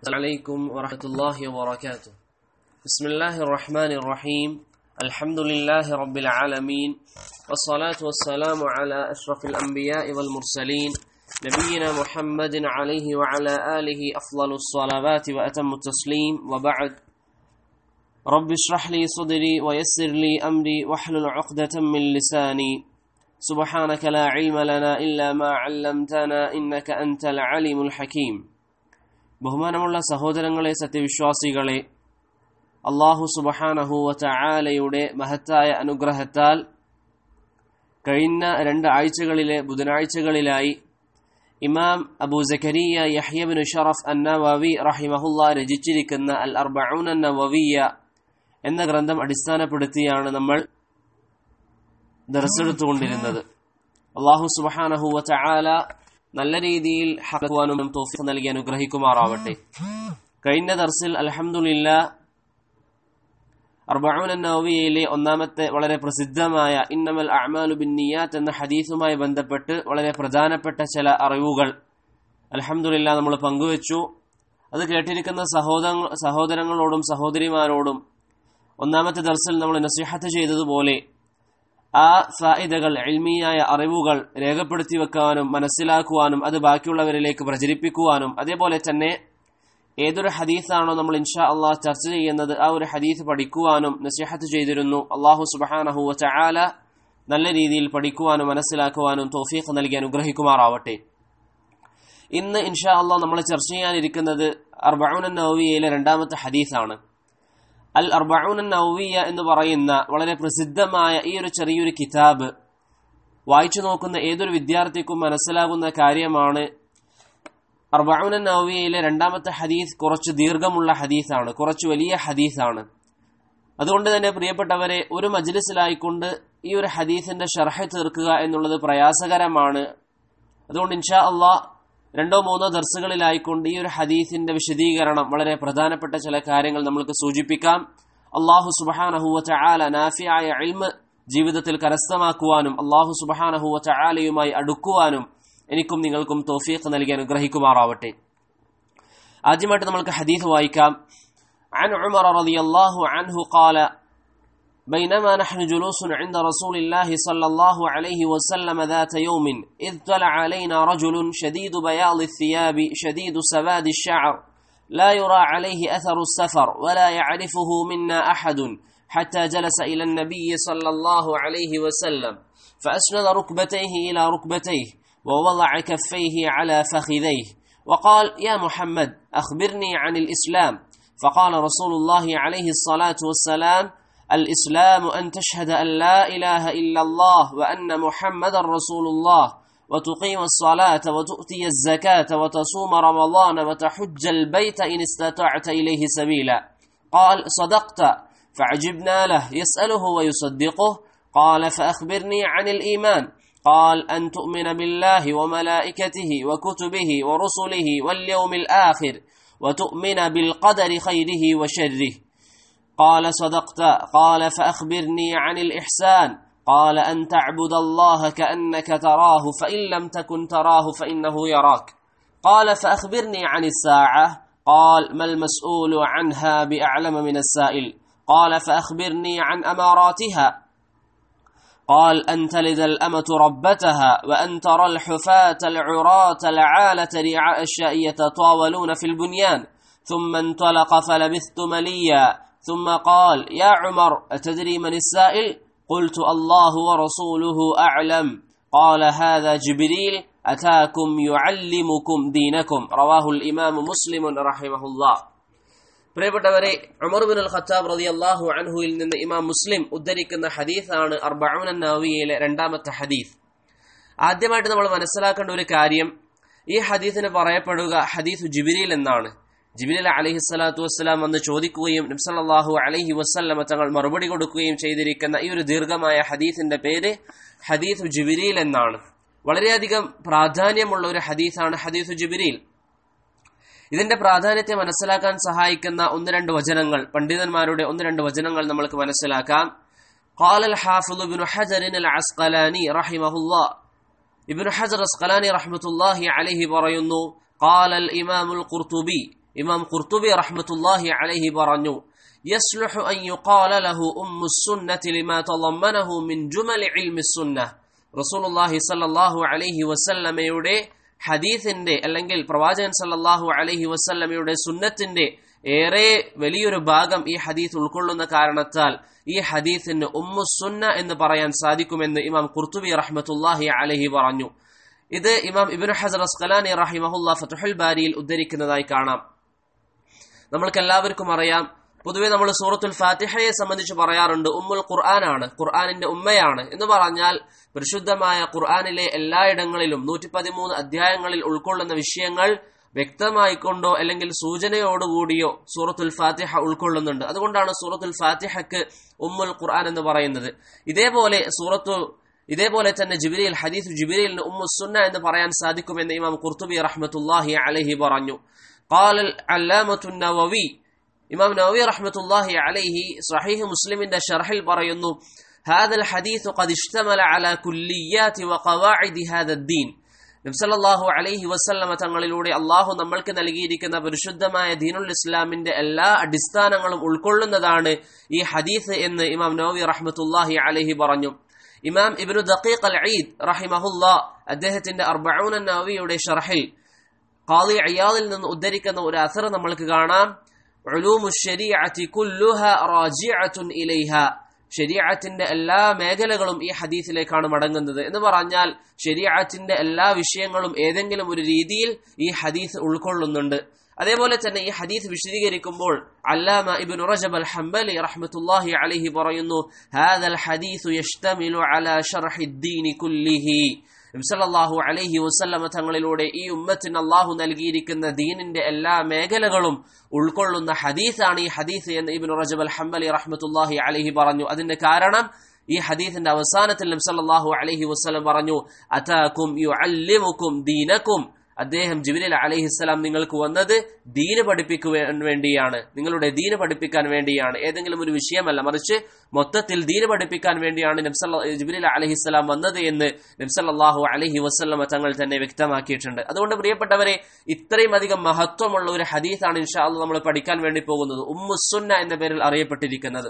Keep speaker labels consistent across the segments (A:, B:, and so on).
A: عليكم ورحمة الله وبركاته بسم الله الرحمن الرحيم الحمد لله رب العالمين والصلاة والسلام على أشرف الأنبياء والمرسلين نبينا محمد عليه وعلى آله أفضل الصلوات وأتم التسليم وبعد رب اشرح لي صدري ويسر لي أمري واحلل عقدة من لساني سبحانك لا علم لنا إلا ما علمتنا إنك أنت العليم الحكيم ബഹുമാനമുള്ള സഹോദരങ്ങളെ സത്യവിശ്വാസികളെ അള്ളാഹു സുബഹാനഹുവ ചായാലയുടെ മഹത്തായ അനുഗ്രഹത്താൽ കഴിഞ്ഞ രണ്ട് ആഴ്ചകളിലെ ബുധനാഴ്ചകളിലായി ഇമാം അബൂ സക്കരിയ യഹ്യബിൻ ഷറഫ് അന്നവവി റഹിമഹുല്ല രചിച്ചിരിക്കുന്ന അൽ അർബഊൻ നവവിയ എന്ന ഗ്രന്ഥം അടിസ്ഥാനപ്പെടുത്തിയാണ് നമ്മൾ ദർസെടുത്തുകൊണ്ടിരുന്നത് അള്ളാഹു സുബഹാനഹുവ ചായാല നല്ല രീതിയിൽ ഹക്കുവാനും തോഫിക്ക് നൽകി അനുഗ്രഹിക്കുമാറാവട്ടെ കഴിഞ്ഞ ദർസിൽ അലഹമുല്ല അർബഊൻ നവവിയയിലെ ഒന്നാമത്തെ വളരെ പ്രസിദ്ധമായ ഇന്നമൽ അഅ്മാലു ബിന്നിയാത്ത് എന്ന ഹദീസുമായി ബന്ധപ്പെട്ട് വളരെ പ്രധാനപ്പെട്ട ചില അറിവുകൾ അലഹമുല്ല നമ്മൾ പങ്കുവച്ചു അത് കേട്ടിരിക്കുന്ന സഹോദര സഹോദരങ്ങളോടും സഹോദരിമാരോടും ഒന്നാമത്തെ ദർസിൽ നമ്മൾ നസിഹത്ത് ചെയ്തതുപോലെ ആ ഫായിദകൾ എൽമിയായ അറിവുകൾ രേഖപ്പെടുത്തി വെക്കാനും മനസ്സിലാക്കുവാനും അത് ബാക്കിയുള്ളവരിലേക്ക് പ്രചരിപ്പിക്കുവാനും അതേപോലെ തന്നെ ഏതൊരു ഹദീസാണോ നമ്മൾ ഇൻഷാ അള്ളാഹ് ചർച്ച ചെയ്യുന്നത് ആ ഒരു ഹദീസ് പഠിക്കുവാനും നസിഹത്ത് ചെയ്തിരുന്നു അള്ളാഹു സുബഹാനഹു ചാല നല്ല രീതിയിൽ പഠിക്കുവാനും മനസ്സിലാക്കുവാനും തോഫീഖ് നൽകി അനുഗ്രഹിക്കുമാറാവട്ടെ ഇന്ന് ഇൻഷാ അള്ളാഹ് നമ്മൾ ചർച്ച ചെയ്യാനിരിക്കുന്നത് അർബഊൻ നവവിയയിലെ രണ്ടാമത്തെ ഹദീസാണ് അൽ അർബഊൻ നൗവിയ എന്ന് പറയുന്ന വളരെ പ്രസിദ്ധമായ ഈ ഒരു ചെറിയൊരു കിതാബ് വായിച്ചു നോക്കുന്ന ഏതൊരു വിദ്യാർത്ഥിക്കും മനസ്സിലാകുന്ന കാര്യമാണ് അർബഊൻ നൗവിയയിലെ രണ്ടാമത്തെ ഹദീസ് കുറച്ച് ദീർഘമുള്ള ഹദീസാണ് കുറച്ച് വലിയ ഹദീസാണ് അതുകൊണ്ട് തന്നെ പ്രിയപ്പെട്ടവരെ ഒരു മജ്ലിസിലായിക്കൊണ്ട് ഈ ഒരു ഹദീസിന്റെ ഷർഹ തീർക്കുക എന്നുള്ളത് പ്രയാസകരമാണ് അതുകൊണ്ട് ഇൻഷാ അള്ളാഹ് രണ്ടോ മൂന്നോ ദർസുകളിലായിക്കൊണ്ട് ഈ ഒരു ഹദീസിന്റെ വിശദീകരണം വളരെ പ്രധാനപ്പെട്ട ചില കാര്യങ്ങൾ നമ്മൾക്ക് സൂചിപ്പിക്കാം അള്ളാഹു സുബഹാനഹുവ ചാല നാഫിയായ ഇൽമ് ജീവിതത്തിൽ കരസ്ഥമാക്കുവാനും അള്ളാഹു സുബഹാനഹുവ ചാലയുമായി അടുക്കുവാനും എനിക്കും നിങ്ങൾക്കും തോഫീഖ് നൽകി അനുഗ്രഹിക്കുമാറാവട്ടെ ആദ്യമായിട്ട് നമ്മൾക്ക് ഹദീസ് വായിക്കാം عن عمر رضي الله عنه قال بينما نحن جلوس عند رسول الله صلى الله عليه وسلم ذات يوم إذ طلع علينا رجل شديد بياض الثياب شديد سواد الشعر لا يرى عليه أثر السفر ولا يعرفه منا أحد حتى جلس إلى النبي صلى الله عليه وسلم فأسند ركبتيه إلى ركبتيه ووضع كفيه على فخذيه وقال يا محمد أخبرني عن الإسلام فقال رسول الله عليه الصلاة والسلام الإسلام أن تشهد أن لا إله إلا الله وأن محمد رسول الله وتقيم الصلاة وتؤتي الزكاة وتصوم رمضان وتحج البيت إن استطعت إليه سبيلا قال صدقت فعجبنا له يسأله ويصدقه قال فأخبرني عن الإيمان قال أن تؤمن بالله وملائكته وكتبه ورسله واليوم الآخر وتؤمن بالقدر خيره وشره قال صدقت قال فأخبرني عن الإحسان قال أن تعبد الله كأنك تراه فإن لم تكن تراه فإنه يراك قال فأخبرني عن الساعة قال ما المسؤول عنها بأعلم من السائل قال فأخبرني عن أماراتها قال أن تلد الأمة ربتها وأن ترى الحفاة العراة العالة رعاء الشاء يتطاولون في البنيان ثم انطلق فلبثت مليا ثم قال يا عمر أتدري من السائل قلت الله ورسوله أعلم قال هذا جبريل أتاكم يعلمكم دينكم رواه الإمام مسلم رحمه الله പ്രിയപ്പെട്ടവരെ ഉമർബിൻ അൽ ഖത്താബ് റതി അള്ളാഹു അൻഹുയിൽ നിന്ന് ഇമാം മുസ്ലിം ഉദ്ധരിക്കുന്ന ഹദീസാണ് അർബഊൻ നവിയയിലെ രണ്ടാമത്തെ ഹദീസ് ആദ്യമായിട്ട് നമ്മൾ മനസ്സിലാക്കേണ്ട ഒരു കാര്യം ഈ ഹദീസിന് പറയപ്പെടുക ഹദീസ് ജിബിരിൽ എന്നാണ് ജിബിലി അലഹി സ്വലാത്തു വസ്സലാം വന്ന് ചോദിക്കുകയും നബ്സല്ലാഹു അലഹി വസ്ല്ലമ തങ്ങൾ മറുപടി കൊടുക്കുകയും ചെയ്തിരിക്കുന്ന ഈ ഒരു ദീർഘമായ ഹദീസിന്റെ പേര് ഹദീസ് ജിബിരിൽ എന്നാണ് വളരെയധികം പ്രാധാന്യമുള്ള ഒരു ഹദീസാണ് ഹദീസ് ജിബിരിൽ ഇതിന്റെ പ്രാധാന്യത്തെ മനസ്സിലാക്കാൻ സഹായിക്കുന്ന ഒന്ന് രണ്ട് വചനങ്ങൾ പണ്ഡിതന്മാരുടെ ഒന്ന് രണ്ട് വചനങ്ങൾ നമ്മൾക്ക് മനസ്സിലാക്കാം قال الحافظ ابن حجر العسقلاني رحمه الله ابن حجر العسقلاني رحمة الله عليه പറയുന്നു قال الإمام القرطبي ഇമാം ഖുർത്തുബി റഹ്മത്തുല്ലാഹി അലൈഹി പറഞ്ഞു يصلح أن يقال له أم السنة لما تضمنه من جمل علم السنة رسول الله صلى الله عليه وسلم യുടെ ഹദീസിന്റെ അല്ലെങ്കിൽ പ്രവാചകൻ സല്ലല്ലാഹു അലൈഹി വസല്ലമയുടെ സുന്നത്തിന്റെ ഏറെ വലിയൊരു ഭാഗം ഈ ഹദീസ് ഉൾക്കൊള്ളുന്ന കാരണത്താൽ ഈ ഹദീസിന് ഉമ്മു സുന്ന എന്ന് പറയാൻ സാധിക്കുമെന്ന് ഇമാം ഖുർത്തുബി റഹ്മത്തുല്ലാഹി അലഹി പറഞ്ഞു ഇത് ഇമാം ഇബിൻ ഹസർ അസ്കലാനി റഹിമഹുല്ല ഫതുഹുൽ ബാരിയിൽ ഉദ്ധരിക്കുന്നതായി കാണാം നമ്മൾക്ക് എല്ലാവർക്കും അറിയാം പൊതുവെ നമ്മൾ സൂറത്തുൽ ഫാത്തിഹയെ സംബന്ധിച്ച് പറയാറുണ്ട് ഉമ്മുൽ ഖുർആനാണ് ഖുർആാനിന്റെ ഉമ്മയാണ് എന്ന് പറഞ്ഞാൽ പരിശുദ്ധമായ ഖുർആാനിലെ എല്ലായിടങ്ങളിലും നൂറ്റി പതിമൂന്ന് അധ്യായങ്ങളിൽ ഉൾക്കൊള്ളുന്ന വിഷയങ്ങൾ വ്യക്തമായിക്കൊണ്ടോ അല്ലെങ്കിൽ സൂചനയോടുകൂടിയോ സൂറത്തുൽ ഫാത്തിഹ ഉൾക്കൊള്ളുന്നുണ്ട് അതുകൊണ്ടാണ് സൂറത്തുൽ ഫാത്തിഹക്ക് ഉമ്മുൽ ഖുർആൻ എന്ന് പറയുന്നത് ഇതേപോലെ സൂറത്തു ഇതേപോലെ തന്നെ ജിബിരിയിൽ ഹദീസ് ജിബിരിലിന് ഉമ്മു സുന്ന എന്ന് പറയാൻ സാധിക്കുമെന്ന് ഇമാം ഖുർത്തുബി റഹ്മത്തുല്ലാഹി അലഹി പറഞ്ഞു قال العلامة النووي ഇമാം നവവി റഹ്മത്തുല്ലാഹി അലൈഹി സഹീഹ് മുസ്ലിമിന്റെ ഷർഹിൽ പറയുന്നു هذا الحديث قد اشتمل على كليات وقواعد هذا الدين നബ്സല്ലാഹു അലൈഹി വസല്ലമ തങ്ങളിലൂടെ അള്ളാഹു നമ്മൾക്ക് നൽകിയിരിക്കുന്ന പരിശുദ്ധമായ ദീനുൽ ഇസ്ലാമിന്റെ എല്ലാ അടിസ്ഥാനങ്ങളും ഉൾക്കൊള്ളുന്നതാണ് ഈ ഹദീസ് എന്ന് ഇമാം നവവി റഹ്മത്തുല്ലാഹി അലൈഹി പറഞ്ഞു ഇമാം ഇബ്നു ദഖീഖ് അൽ ഈദ് റഹിമഹുല്ല അദ്ദേഹത്തിന്റെ അർബഊന നവവിയുടെ ഷർഹിൽ ഖാദി അയാദിൽ നിന്ന് ഉദ്ധരിക്കുന്ന ഒരു അസർ നമ്മൾക്ക് കാണാം ഉലൂമു ശരീഅത്തി കുല്ലുഹ റാജിഅത്തുൻ ഇലൈഹ ശരീഅത്തിന്റെ എല്ലാ മേഖലകളും ഈ ഹദീസിലേക്കാണ് മടങ്ങുന്നത് എന്ന് പറഞ്ഞാൽ ശരീഅത്തിന്റെ എല്ലാ വിഷയങ്ങളും ഏതെങ്കിലും ഒരു രീതിയിൽ ഈ ഹദീസ് ഉൾക്കൊള്ളുന്നുണ്ട് അതേപോലെ തന്നെ ഈ ഹദീസ് വിശദീകരിക്കുമ്പോൾ അല്ലാമ ഇബ്ൻ റജബ് അൽ ഹംബലി റഹ്മത്തുള്ളാഹി അലൈഹി പറയുന്നു ഹാദൽ ഹദീസു യഷ്തമിലു അലാ ശർഹി ദീനി കുല്ലിഹി നബ്സല്ലാഹു അലൈഹി വസല്ലമ തങ്ങളിലൂടെ ഈ ഉമ്മത്തിന് അള്ളാഹു നൽകിയിരിക്കുന്ന ദീനിന്റെ എല്ലാ മേഖലകളും ഉൾക്കൊള്ളുന്ന ഹദീസാണ് ഈ ഹദീസ് എന്ന് ഇബിൻ റജബ് അൽ ഹംബലി റഹ്മത്തുല്ലാഹി അലൈഹി പറഞ്ഞു അതിന്റെ കാരണം ഈ ഹദീസിന്റെ അവസാനത്തിൽ നബ്സല്ലാഹു അലൈഹി വസ്ലം പറഞ്ഞു അതാക്കും യു അല്ലിമുക്കും ദീനക്കും അദ്ദേഹം ജിബിലിൽ അലഹിസ്സലാം നിങ്ങൾക്ക് വന്നത് ദീന് പഠിപ്പിക്കുവാൻ വേണ്ടിയാണ് നിങ്ങളുടെ ദീന് പഠിപ്പിക്കാൻ വേണ്ടിയാണ് ഏതെങ്കിലും ഒരു വിഷയമല്ല മറിച്ച് മൊത്തത്തിൽ ദീന് പഠിപ്പിക്കാൻ വേണ്ടിയാണ് നബ്സല്ല ജിബിലിൽ അലഹിസ്സലാം വന്നത് എന്ന് നബ്സല്ലാഹു അലഹി വസ്ലമ തങ്ങൾ തന്നെ വ്യക്തമാക്കിയിട്ടുണ്ട് അതുകൊണ്ട് പ്രിയപ്പെട്ടവരെ ഇത്രയും അധികം മഹത്വമുള്ള ഒരു ഹദീസാണ് ഇൻഷാ അള്ളാഹ് നമ്മൾ പഠിക്കാൻ വേണ്ടി പോകുന്നത് ഉമ്മുസുന്ന എന്ന പേരിൽ അറിയപ്പെട്ടിരിക്കുന്നത്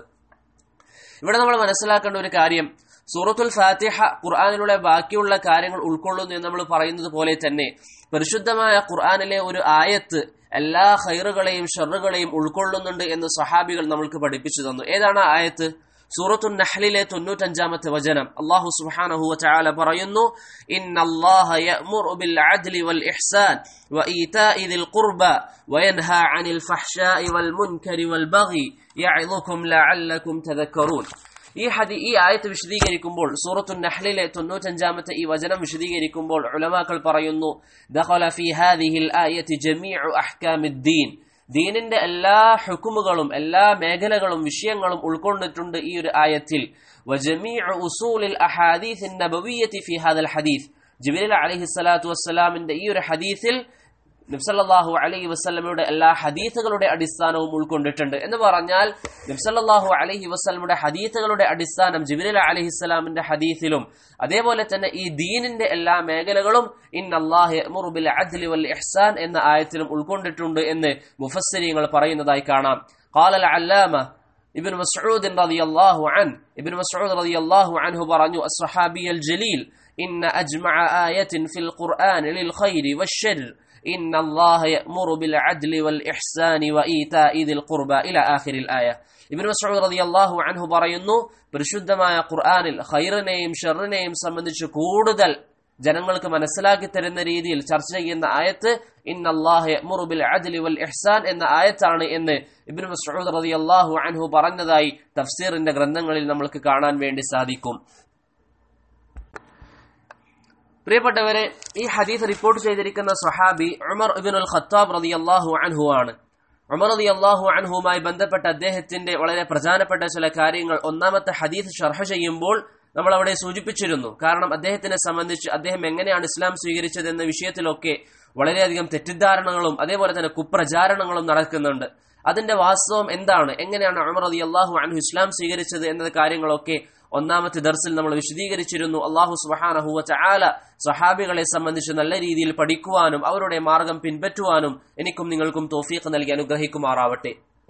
A: ഇവിടെ നമ്മൾ മനസ്സിലാക്കേണ്ട ഒരു കാര്യം സൂറത്തുൽ ഫാത്തിഹ ഖുർആാനിലുള്ള ബാക്കിയുള്ള കാര്യങ്ങൾ ഉൾക്കൊള്ളുന്നു എന്ന് നമ്മൾ പറയുന്നത് പോലെ തന്നെ പരിശുദ്ധമായ ഖുർആാനിലെ ഒരു ആയത്ത് എല്ലാ ഹൈറുകളെയും ഷറുകളെയും ഉൾക്കൊള്ളുന്നുണ്ട് എന്ന് സഹാബികൾ നമ്മൾക്ക് പഠിപ്പിച്ചു തന്നു ഏതാണ് ആ ആയത്ത് സൂറത്തു നഹ്ലിലെ തൊണ്ണൂറ്റഞ്ചാമത്തെ വചനം അള്ളാഹു സുബ്ഹാനഹു വതആല പറയുന്നു ഇന്നല്ലാഹ യഅ്മുറു ബിൽ അദ്ലി വൽ ഇഹ്സാൻ വഈതാഇ ദിൽ ഖുർബ വയൻഹാ അനിൽ ഫഹ്ശാഇ വൽ മുൻകരി വൽ ബഗി യഅദുകും ലഅല്ലകും തദക്കറൂൻ ഈ ഹദി ഈ ആയത്ത് വിശദീകരിക്കുമ്പോൾ സൂറത്തു നഹ്ലിലെ തൊണ്ണൂറ്റഞ്ചാമത്തെ ഈ വചനം വിശദീകരിക്കുമ്പോൾ ഉലമാക്കൾ പറയുന്നു ദഖല ഫി ഹാദിഹിൽ ആയത്തി ജമീഉ അഹ്കാമിദ്ദീൻ ദീനിന്റെ എല്ലാ ഹുക്കുമുകളും എല്ലാ മേഖലകളും വിഷയങ്ങളും ഉൾക്കൊണ്ടിട്ടുണ്ട് ഈ ഒരു ആയത്തിൽ വജമീഉ ഉസൂലിൽ അഹാദീസ് നബവിയ്യത്തി ഫി ഹാദൽ ഹദീസ് ജിബ്രീൽ അലൈഹി സ്വലാത്തു വസ്സലാമിന്റെ ഈ ഒരു ഹദീസിൽ നബ്സല്ലാഹു അലൈഹി വസ്ലമയുടെ എല്ലാ ഹദീസുകളുടെ അടിസ്ഥാനവും ഉൾക്കൊണ്ടിട്ടുണ്ട് എന്ന് പറഞ്ഞാൽ നബ്സല്ലാഹു അലൈഹി വസ്ലമയുടെ ഹദീസുകളുടെ അടിസ്ഥാനം ജിബില അലഹിസ്സലാമിന്റെ ഹദീസിലും അതേപോലെ തന്നെ ഈ ദീനിന്റെ എല്ലാ മേഖലകളും ഇൻ അള്ളാഹുബിൽ അദ്ലി വൽ ഇഹ്സാൻ എന്ന ആയത്തിലും ഉൾക്കൊണ്ടിട്ടുണ്ട് എന്ന് മുഫസ്സിരിങ്ങൾ പറയുന്നതായി കാണാം قال العلامة ابن مسعود رضي الله عنه ابن مسعود رضي الله عنه برنو الصحابي الجليل إن أجمع آية في القرآن للخير والشر إن الله يأمر بالعدل والإحسان وإيتاء ذي القربى إلى آخر الآية ഇബിൻ മസൂദ് റളിയല്ലാഹു അൻഹു പറയുന്നു പരിശുദ്ധമായ ഖുർആനിൽ ഖൈറിനെയും ഷെറിനെയും സംബന്ധിച്ച് കൂടുതൽ ജനങ്ങൾക്ക് മനസ്സിലാക്കി തരുന്ന രീതിയിൽ ചർച്ച ചെയ്യുന്ന ആയത്ത് ഇന്നല്ലാഹു യഅ്മുറു ബിൽ അദ്ലി വൽ ഇഹ്സാൻ എന്ന ആയത്താണ് എന്ന് ഇബ്നു മസ്ഊദ് റളിയല്ലാഹു അൻഹു പറഞ്ഞതായി തഫ്സീറിന്റെ ഗ്രന്ഥങ്ങളിൽ നമ്മൾക്ക് കാണാൻ വേണ്ടി സാധിക്കും പ്രിയപ്പെട്ടവരെ ഈ ഹദീസ് റിപ്പോർട്ട് ചെയ്തിരിക്കുന്ന സ്വഹാബി ഉമർ ഇബിനുൽ ഖത്താബ് റളിയല്ലാഹു അൻഹു ആണ് ഉമർ റളിയല്ലാഹു അൻഹുമായി ബന്ധപ്പെട്ട അദ്ദേഹത്തിന്റെ വളരെ പ്രധാനപ്പെട്ട ചില കാര്യങ്ങൾ ഒന്നാമത്തെ ഹദീസ് ഷർഹ ചെയ്യുമ്പോൾ നമ്മൾ അവിടെ സൂചിപ്പിച്ചിരുന്നു കാരണം അദ്ദേഹത്തിനെ സംബന്ധിച്ച് അദ്ദേഹം എങ്ങനെയാണ് ഇസ്ലാം സ്വീകരിച്ചത് എന്ന വിഷയത്തിലൊക്കെ വളരെയധികം തെറ്റിദ്ധാരണകളും അതേപോലെ തന്നെ കുപ്രചാരണങ്ങളും നടക്കുന്നുണ്ട് അതിന്റെ വാസ്തവം എന്താണ് എങ്ങനെയാണ് ഉമർ റതി അള്ളാഹു അൻഹു ഇസ്ലാം സ്വീകരിച്ചത് എന്ന കാര്യങ്ങളൊക്കെ ഒന്നാമത്തെ ദർസിൽ നമ്മൾ വിശദീകരിച്ചിരുന്നു അള്ളാഹു സുബഹാനഹുവ ചാല സഹാബികളെ സംബന്ധിച്ച് നല്ല രീതിയിൽ പഠിക്കുവാനും അവരുടെ മാർഗം പിൻപറ്റുവാനും എനിക്കും നിങ്ങൾക്കും തോഫീഖ് നൽകി അനുഗ്രഹിക്കുമാറാവട്ടെ